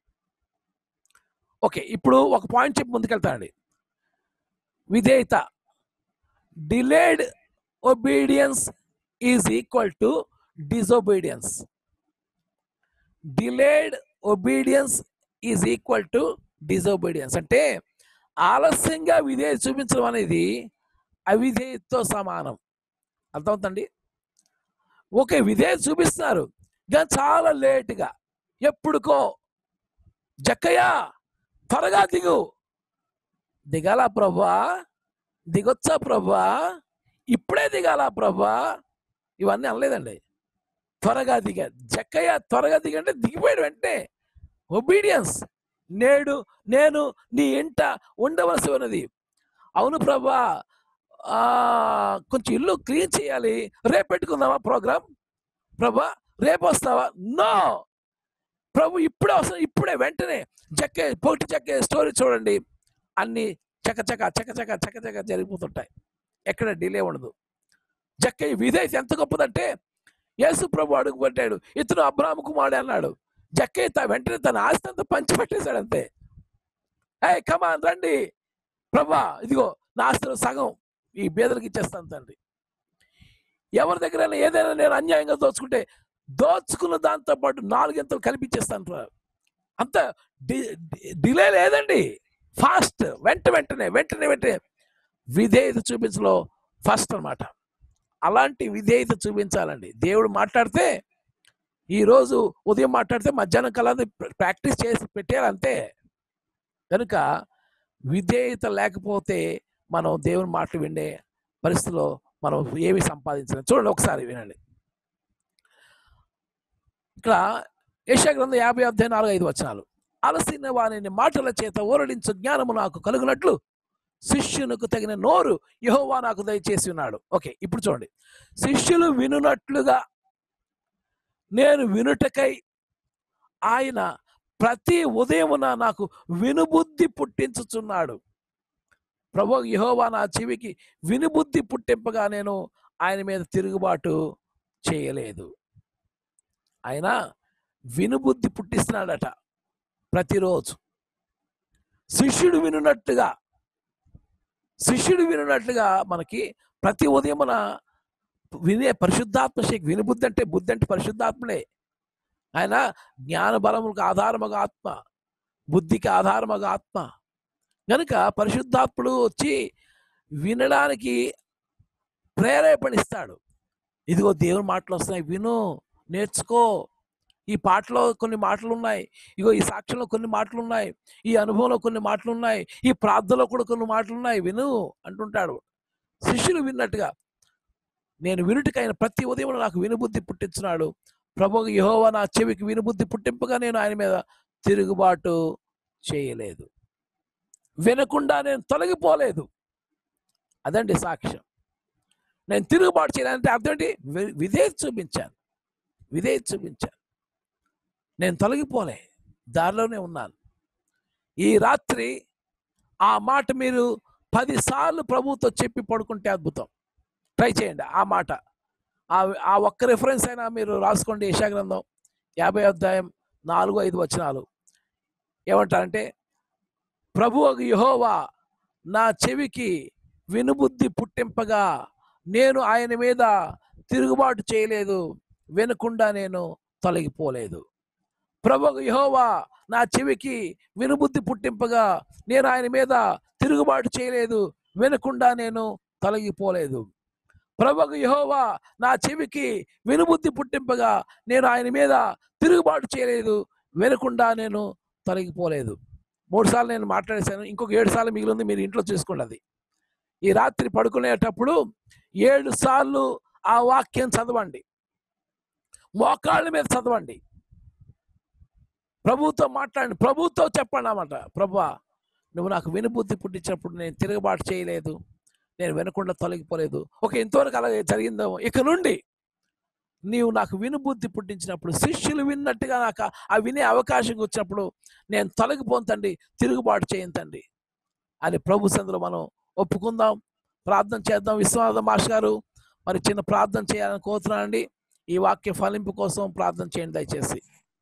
ఓకే ఇప్పుడు ఒక పాయింట్ చెప్పి ముందుకెళ్తానండి విధేయత delayed obedience is equal to disobedience delayed obedience is equal to disobedience అంటే ఆలస్యంగా విధేయత చూపించడం అనేది అవిధేయతతో సమానం అర్థమవుతండి ఓకే విధేయత చూపిస్తున్నారు కానీ చాలా లేటుగా ఎప్పుడుకో జక్కయ్య త్వరగా దిగు దిగాల ప్రభా దిగొచ్చా ప్రభా ఇప్పుడే దిగాల ప్రభా ఇవన్నీ అనలేదండి త్వరగా దిగా జక్కయ్య త్వరగా దిగంటే దిగిపోయాడు వెంటనే ఒబీడియన్స్ నేడు నేను నీ ఇంట ఉండవలసి ఉన్నది అవును ప్రభా ఆ, కొంచెం ఇల్లు క్లీన్ చేయాలి రేపు పెట్టుకుందామా ప్రోగ్రామ్ ప్రభా రేపు వస్తావా నో ప్రభు ఇప్పుడే వస్తా ఇప్పుడే వెంటనే చెక్కే పోటీ చెక్కే స్టోరీ చూడండి అన్ని చకచక చకచక చకచక జరిగిపోతుంటాయి ఎక్కడ డిలే ఉండదు జక్క విధేయత ఎంత గొప్పదంటే యేసు ప్రభు అడుగు పెట్టాడు ఇతను అబ్రాహ్మ కుమారుడు అన్నాడు జక్కయ్య తా- వెంటనే తన ఆస్తి అంతా పంచిపెట్టేశాడు అంతే ఏ కమాన్ రండి ప్రభా ఇదిగో నా ఆస్తిలో సగం ఈ బేదలకు ఇచ్చేస్తాను తండ్రి ఎవరి దగ్గర ఏదైనా నేను అన్యాయంగా దోచుకుంటే దోచుకున్న దాంతో పాటు నాలుగింతలు కల్పించేస్తాను ప్ర- అంత డి- డి- డిలే లేదండి ఫాస్ట్ వెంట వెంటనే వెంటనే వెంటనే విధేయత చూపించలో ఫస్ట్ అన్నమాట అలాంటి విధేయత చూపించాలండి దేవుడు మాట్లాడితే ఈ రోజు ఉదయం మాట్లాడితే మధ్యాహ్నం కల్లా అది ప్రాక్టీస్ చేసి పెట్టారంతే కనుక విధేయత లేకపోతే మనం దేవుని మాటలు వినే పరిస్థితిలో మనం ఏమి సంపాదించలేం చూడండి ఒకసారి వినండి ఇక్కడ ఏషియా గ్రంథం యాభై అధ్యాయం నాలుగు ఐదు వచనాలు అలసిన వాని మాటల చేత ఊరడించు జ్ఞానము నాకు కలుగునట్లు శిష్యునికి తగిన నోరు యెహోవా నాకు దయచేసి ఉన్నాడు ఓకే ఇప్పుడు చూడండి శిష్యులు వినునట్లుగా నేను వినుటకై ఆయన ప్రతి ఉదయమున నాకు వినుబుద్ధి పుట్టించుచున్నాడు ప్రభు యెహోవా నా చెవికి వినుబుద్ధి పుట్టింపగా నేను ఆయన మీద తిరుగుబాటు చేయలేదు ఆయన వినుబుద్ధి పుట్టిస్తున్నాడట ప్రతిరోజు శిష్యుడు వినున్నట్టుగా శిష్యుడు వినున్నట్లుగా మనకి ప్రతి ఉదయం మన వినే పరిశుద్ధాత్మ శక్తి వినుబుద్ధి అంటే బుద్ధి అంటే పరిశుద్ధాత్మలే ఆయన జ్ఞాన బలములకు ఆధారముగా ఆత్మ బుద్ధికి ఆధారముగా ఆత్మ కనుక పరిశుద్ధాత్ముడు వచ్చి వినడానికి ప్రేరేపణిస్తాడు ఇదిగో దేవుని మాటలు వస్తున్నాయి విను నేర్చుకో ఈ పాటలో కొన్ని మాటలు ఉన్నాయి ఇగో ఈ సాక్ష్యంలో కొన్ని మాటలు ఉన్నాయి ఈ అనుభవంలో కొన్ని మాటలు ఉన్నాయి ఈ ప్రార్థనలో కూడా కొన్ని మాటలు ఉన్నాయి విను అంటుంటాడు శిష్యులు విన్నట్టుగా నేను వినుటికైన ప్రతి ఉదయం నాకు వినుబుద్ధి పుట్టించున్నాడు ప్రభు యెహోవా నా చెవికి వినుబుద్ధి పుట్టింపగా నేను ఆయన మీద తిరుగుబాటు చేయలేదు వినకుండా నేను తొలగిపోలేదు అదండి సాక్ష్యం నేను తిరుగుబాటు చేయాలంటే అర్థం ఏంటి వి- విధేయత చూపించాను విధేయత చూపించాను నేను తొలగిపోలే దారిలోనే ఉన్నాను ఈ రాత్రి ఆ మాట మీరు పదిసార్లు ప్రభుతో చెప్పి పడుకుంటే అద్భుతం ట్రై చేయండి ఆ మాట ఆ ఆ ఒక్క రిఫరెన్స్ అయినా మీరు రాసుకోండి యశాగ్రంథం యాభై అధ్యాయం నాలుగు ఐదు వచనాలు ఏమంటారంటే ప్రభు యహోవా నా చెవికి వినుబుద్ధి పుట్టింపగా నేను ఆయన మీద తిరుగుబాటు చేయలేదు వినకుండా నేను తొలగిపోలేదు ప్రభు యహోవా నా చెవికి వినుబుద్ధి పుట్టింపగా నేను ఆయన మీద తిరుగుబాటు చేయలేదు వినకుండా నేను తొలగిపోలేదు ప్రభుకు యహోవా నా చెవికి వినుబుద్ధి పుట్టింపగా నేను ఆయన మీద తిరుగుబాటు చేయలేదు వినకుండా నేను తొలగిపోలేదు మూడు సార్లు నేను మాట్లాడేశాను ఇంకొక ఏడు సార్లు మిగిలింది మీరు ఇంట్లో చూసుకోండి అది ఈ రాత్రి పడుకునేటప్పుడు ఏడు సార్లు ఆ వాక్యం చదవండి మోకాళ్ళ మీద చదవండి ప్రభుతో మాట్లాడండి ప్రభుతో చెప్పండి అన్నమాట ప్రభువా నువ్వు నాకు వినుబుద్ధి పుట్టించినప్పుడు నేను తిరగబాటు చేయలేదు నేను వినకుండా తొలగిపోలేదు ఒక ఇంతవరకు అలా జరిగిందేమో ఇక నుండి నీవు నాకు వినుబుద్ధి పుట్టించినప్పుడు శిష్యులు విన్నట్టుగా నాకు ఆ- ఆ వినే అవకాశం వచ్చినప్పుడు నేను తొలగిపోను తండ్రి తిరుగుబాటు చేయను తండ్రి అని ప్రభు సందులో మనం ఒప్పుకుందాం ప్రార్థన చేద్దాం విశ్వనాథ మాస్ గారు మరి చిన్న ప్రార్థన చేయాలని కోరుతున్నానండి ఈ వాక్య ఫలింపు కోసం ప్రార్థన చేయండి దయచేసి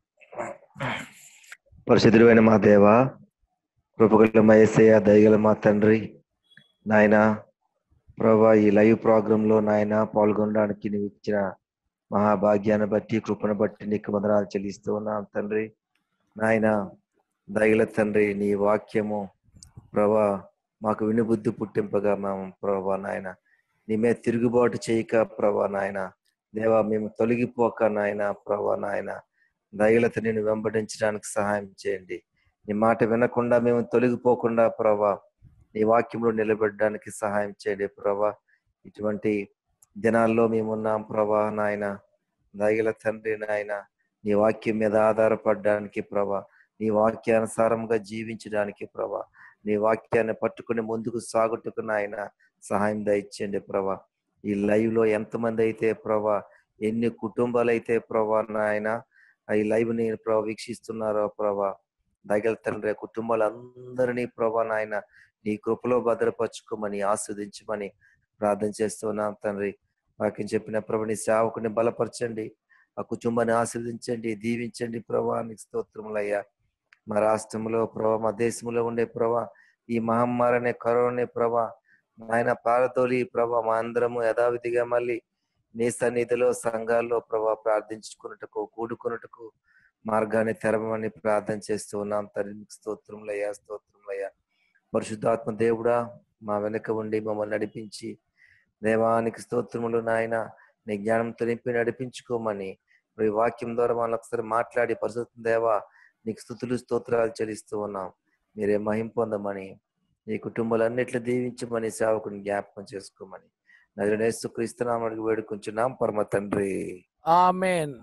పరిశుద్ధుడైన మా దేవ కృపగల మా యేసయ్య దయగల మా తండ్రి నాయన ప్రభా ఈ లైవ్ ప్రోగ్రామ్ లో నాయన పాల్గొనడానికి నువ్వు ఇచ్చిన మహాభాగ్యాన్ని బట్టి కృపను బట్టి నీకు వందనాలు చెల్లిస్తూ ఉన్నాం తండ్రి నాయన దయగల తండ్రి నీ వాక్యము ప్రభా మాకు వినుబుద్ధి పుట్టింపగా మేము ప్రభా నాయన నీ మీద తిరుగుబాటు చేయక ప్రభా నాయన దేవా మేము తొలగిపోక నాయన ప్రభా నాయన దయలత నేను వెంబడించడానికి సహాయం చేయండి నీ మాట వినకుండా మేము తొలగిపోకుండా ప్రభా నీ వాక్యంలో నిలబెట్టడానికి సహాయం చేయండి ప్రభా ఇటువంటి దినాల్లో మేమున్నాం ప్రభా నాయన దయగల తండ్రి నాయన నీ వాక్యం మీద ఆధారపడడానికి ప్రభా నీ వాక్యానుసారంగా జీవించడానికి ప్రభా నీ వాక్యాన్ని పట్టుకుని ముందుకు సాగుటకు నాయన సహాయం దయచేయండి ప్రభా ఈ లైవ్ లో ఎంతమంది అయితే ప్రభా ఎన్ని కుటుంబాలు అయితే ప్రభా నాయన ఈ లైవ్ ని ప్రభా వీక్షిస్తున్నారో ప్రభా దయగల తండ్రి కుటుంబాలందరినీ ప్రభా నాయన నీ కృపలో భద్రపరచుకోమని ఆస్వాదించమని ప్రార్థన చేస్తున్నాం తండ్రి వాక్యం చెప్పిన ప్రభు నీ సేవకుని బలపరచండి ఆ కుటుంబాన్ని ఆస్వాదించండి దీవించండి ప్రభా నీకు స్తోత్రములయ్యా మా రాష్ట్రంలో ప్రభా మా దేశంలో ఉండే ప్రభా ఈ మహమ్మారి అనే కరోనా ప్రభా ఆయన పారతోలి ప్రభా మా అందరము యథావిధిగా మళ్ళీ నీ సన్నిధిలో సంఘాల్లో ప్రభా ప్రార్థించుకున్నట్టుకు కూడుకున్నట్టుకు మార్గాన్ని తెరవమని ప్రార్థన చేస్తూ ఉన్నాం తండ్రి నీకు స్తోత్రములయ్యా స్తోత్రములయ్యా పరిశుద్ధాత్మ దేవుడా మా వెనక ఉండి మమ్మల్ని నడిపించి దేవానికి స్తోత్రములు నాయన నీ జ్ఞానంతో నింపి నడిపించుకోమని ఇప్పుడు ఈ వాక్యం ద్వారా మనం ఒకసారి మాట్లాడి పరిశుద్ధ దేవా నీకు స్థుతులు స్తోత్రాలు చెల్లిస్తూ ఉన్నాం మీరే మహిం పొందమని నీ కుటుంబాలన్నిట్లు దీవించమని సేవకుని జ్ఞాపకం చేసుకోమని నజరేసు క్రీస్తునామడికి వేడుకుంటున్నాం పరమ తండ్రి ఆమెన్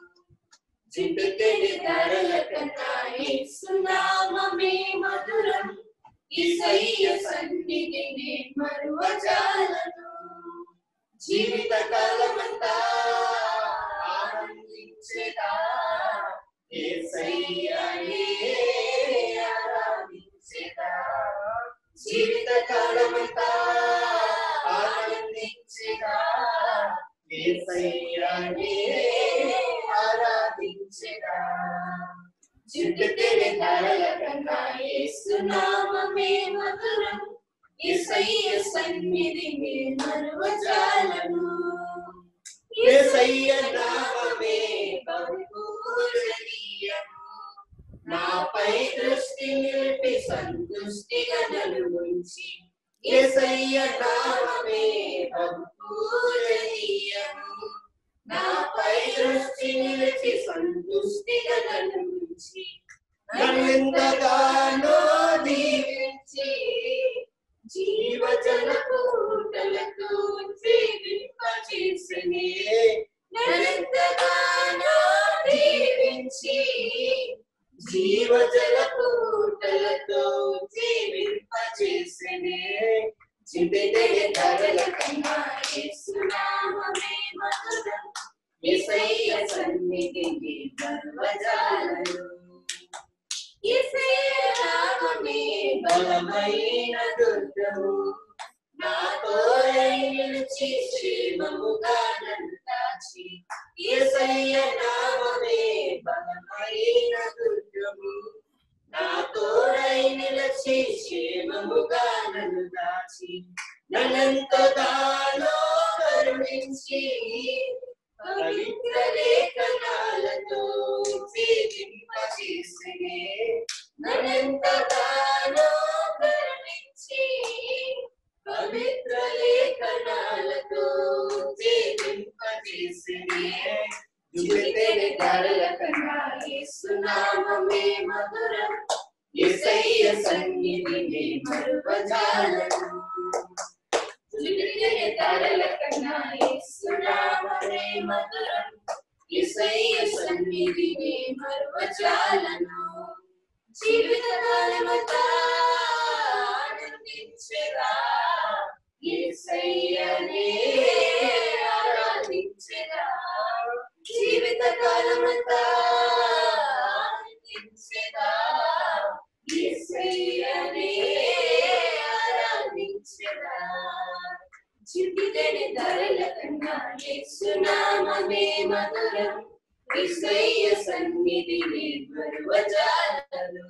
చిటికెడి ధరల కన్నా యేసునామమే మధురం యేసయ్య సన్నిధిని మరువజాలను జీవిత కాలమంతా ఆనందించేదా యేసయ్యనే ఆరాధించేదా జీవిత కాలమంతా ఆనందించేదా యేసయ్యనే ఆరాధించేదా జుట్టుతెరి ధరల కన్నా యేసునామమే మధురం యేసయ్య సన్నిధిని మరువజాలను యేసయ్య నామమే బహుపూజనీయము నాపై దృష్టి నిలిపి సంతుష్టిగా నలుగుంచి యేసయ్య నామమే బహుపూజనీయము నాపై దృష్టి నిలిపి సంతుష్టిగా నలుగుంచి నన్నెంతగానో దీవించి జీవజల పూటలతో జీవింపచేసనే నన్నెంతగానో దీవించి జీవజల పూటలతో జీవింపచేసనే చిబిదయ ధరల కన్నా యేసునామమే మధురం యేసయ్య సన్నిధిని గర్వజాలను యేసయ్య నామమే బలమైన దుర్గము నా తోరై నిలిచి క్షేమముగా నన్ను దాచి యేసయ్య నామమే బలమైన దుర్గము నా తోరై నిలిచి క్షేమముగా నన్ను దాచి నన్నంతగానో కరుణించి పవిత్ర లేఖనాలతో జీవింపచేసినే నన్నంతగానో కరుణించి పవిత్ర లేఖనాలతో జీవింపచేసినే జుబితెరి ధరల కన్నా యేసునామమే మధురం యేసయ్య సన్నిధిని మరువజాలను జుబితెరి ధరల కన్నా యేసునామమే మధురం యేసయ్య సన్నిధిని మరువజాలను జీవితకాలమంతా ఆనందించగా యేసయ్యనే ఆరాధించగా జీవితకాలమంతా ఆనందించగా యేసయ్యనే ఆరాధించగా చిటికెని ధరల కన్నా యేసునామమే మధురం యేసయ్య సన్నిధిని మరువజాలను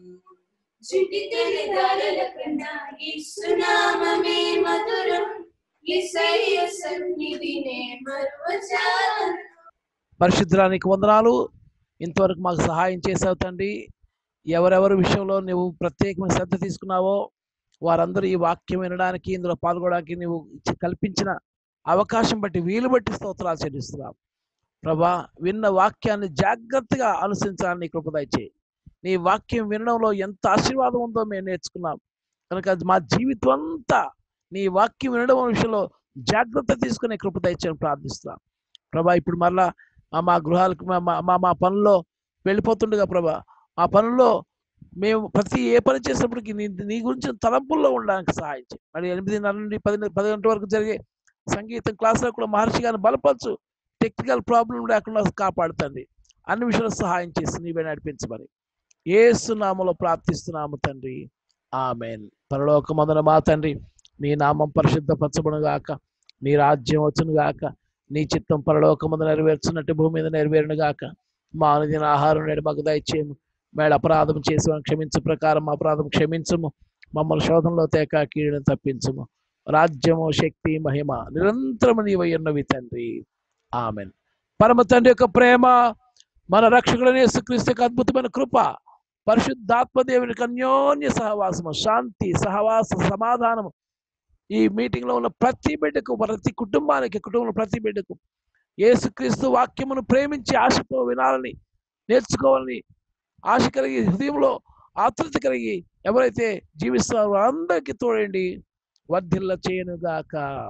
చిటికెని ధరల కన్నా యేసునామమే మధురం యేసయ్య సన్నిధిని మరువజాలను పరిశుద్ధానికి వందనాలు ఇంతవరకు మాకు సహాయం చేసావు తండ్రి ఎవరెవరి విషయంలో నువ్వు ప్రత్యేకమైన శ్రద్ధ తీసుకున్నావో వారందరూ ఈ వాక్యం వినడానికి ఇందులో పాల్గొనడానికి నువ్వు ఇచ్చి- కల్పించిన అవకాశం బట్టి వీలు బట్టి స్తోత్రాలు చెల్లిస్తున్నాం ప్రభా విన్న వాక్యాన్ని జాగ్రత్తగా అనుసరించాలని కృప దయచేయి నీ వాక్యం వినడంలో ఎంత ఆశీర్వాదం ఉందో మేము నేర్చుకున్నాం కనుక అది మా జీవితం అంతా నీ వాక్యం వినడం విషయంలో జాగ్రత్త తీసుకునే కృప దయచేయని ప్రార్థిస్తున్నాం ప్రభా ఇప్పుడు మరలా మా మా గృహాలకు మా మా- మా మా పనుల్లో వెళ్ళిపోతుండగా ప్రభా మా పనుల్లో మేము ప్రతి ఏ పని చేసినప్పటికీ నీ నీ గురించి తలంపుల్లో ఉండడానికి సహాయం చేయి మరి ఎనిమిదిన్నర నుండి పది పది గంటల వరకు జరిగే సంగీతం క్లాసులో కూడా మహర్షి గారిని బలపరచు టెక్నికల్ ప్రాబ్లం లేకుండా కాపాడుతండి అన్ని విషయాలు సహాయం చేసి నీవే నడిపించమని ఏసునామలో ప్రార్థిస్తున్నాము తండ్రి ఆమెన్ పరలోకమందున మా తండ్రి నీ నామం పరిశుద్ధపరచబడును గాక నీ రాజ్యం వచ్చును గాక నీ చిత్తం పరలోకమందు నెరవేర్చున్నట్టు భూమి మీద నెరవేరును గాక మా అనుదిన ఆహారం నేడు మాకు దయచేయము మేడ అపరాధం చేసి వారిని క్షమించు ప్రకారం మా అపరాధం క్షమించుము మమ్మల్ని శోధనలో తేక కీడును తప్పించుము రాజ్యము శక్తి మహిమ నిరంతరము నీవయ్యున్నవి తండ్రి ఆమెన్ పరమ తండ్రి యొక్క ప్రేమ మన రక్షకుడైన యేసుక్రీస్తు యొక్క అద్భుతమైన కృప పరిశుద్ధాత్మ దేవుని యొక్క అన్యోన్య సహవాసము శాంతి సహవాస సమాధానము ఈ మీటింగ్ లో ఉన్న ప్రతి బిడ్డకు ప్రతి కుటుంబానికి కుటుంబంలో ప్రతి బిడ్డకు యేసుక్రీస్తు వాక్యమును ప్రేమించి ఆశతో వినాలని నేర్చుకోవాలని ఆశ కలిగి హృదయంలో ఆతృత కలిగి ఎవరైతే జీవిస్తున్నారో వారందరికీ తోడండి వర్ధిల్ల చేయనుగాక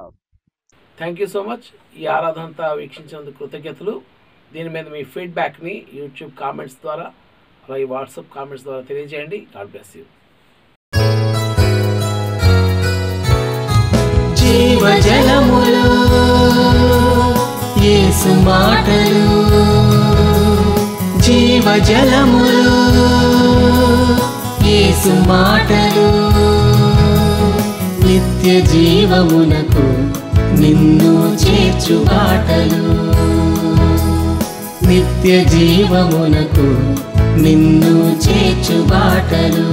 థ్యాంక్ యూ సో మచ్ ఈ ఆరాధన అంతా వీక్షించినందుకు కృతజ్ఞతలు దీని మీద మీ ఫీడ్బ్యాక్ని యూట్యూబ్ కామెంట్స్ ద్వారా అలాగే వాట్సాప్ కామెంట్స్ ద్వారా తెలియజేయండి గాడ్ బ్లెస్ యూ జీవజలములు యేసు మాటలు జీవజలములు యేసు మాటలు నిత్య జీవమునకు నిన్ను చేర్చు బాటలు నిత్య జీవమునకు నిన్ను చేర్చు బాటలు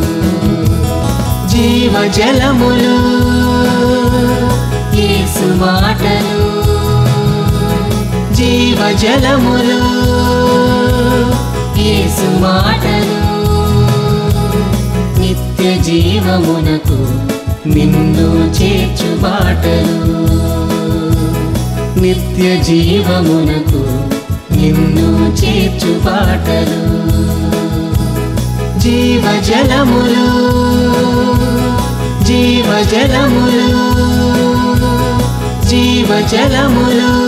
జీవజలములు యేసు మాటలు జీవజలములు యేసు మాటలు నిత్య జీవమునకు నిన్ను చేర్చు బాటలు నిత్య జీవమునకు నిన్ను చేర్చు బాటలు జీవజలములు జీవజలములు జీవజలములు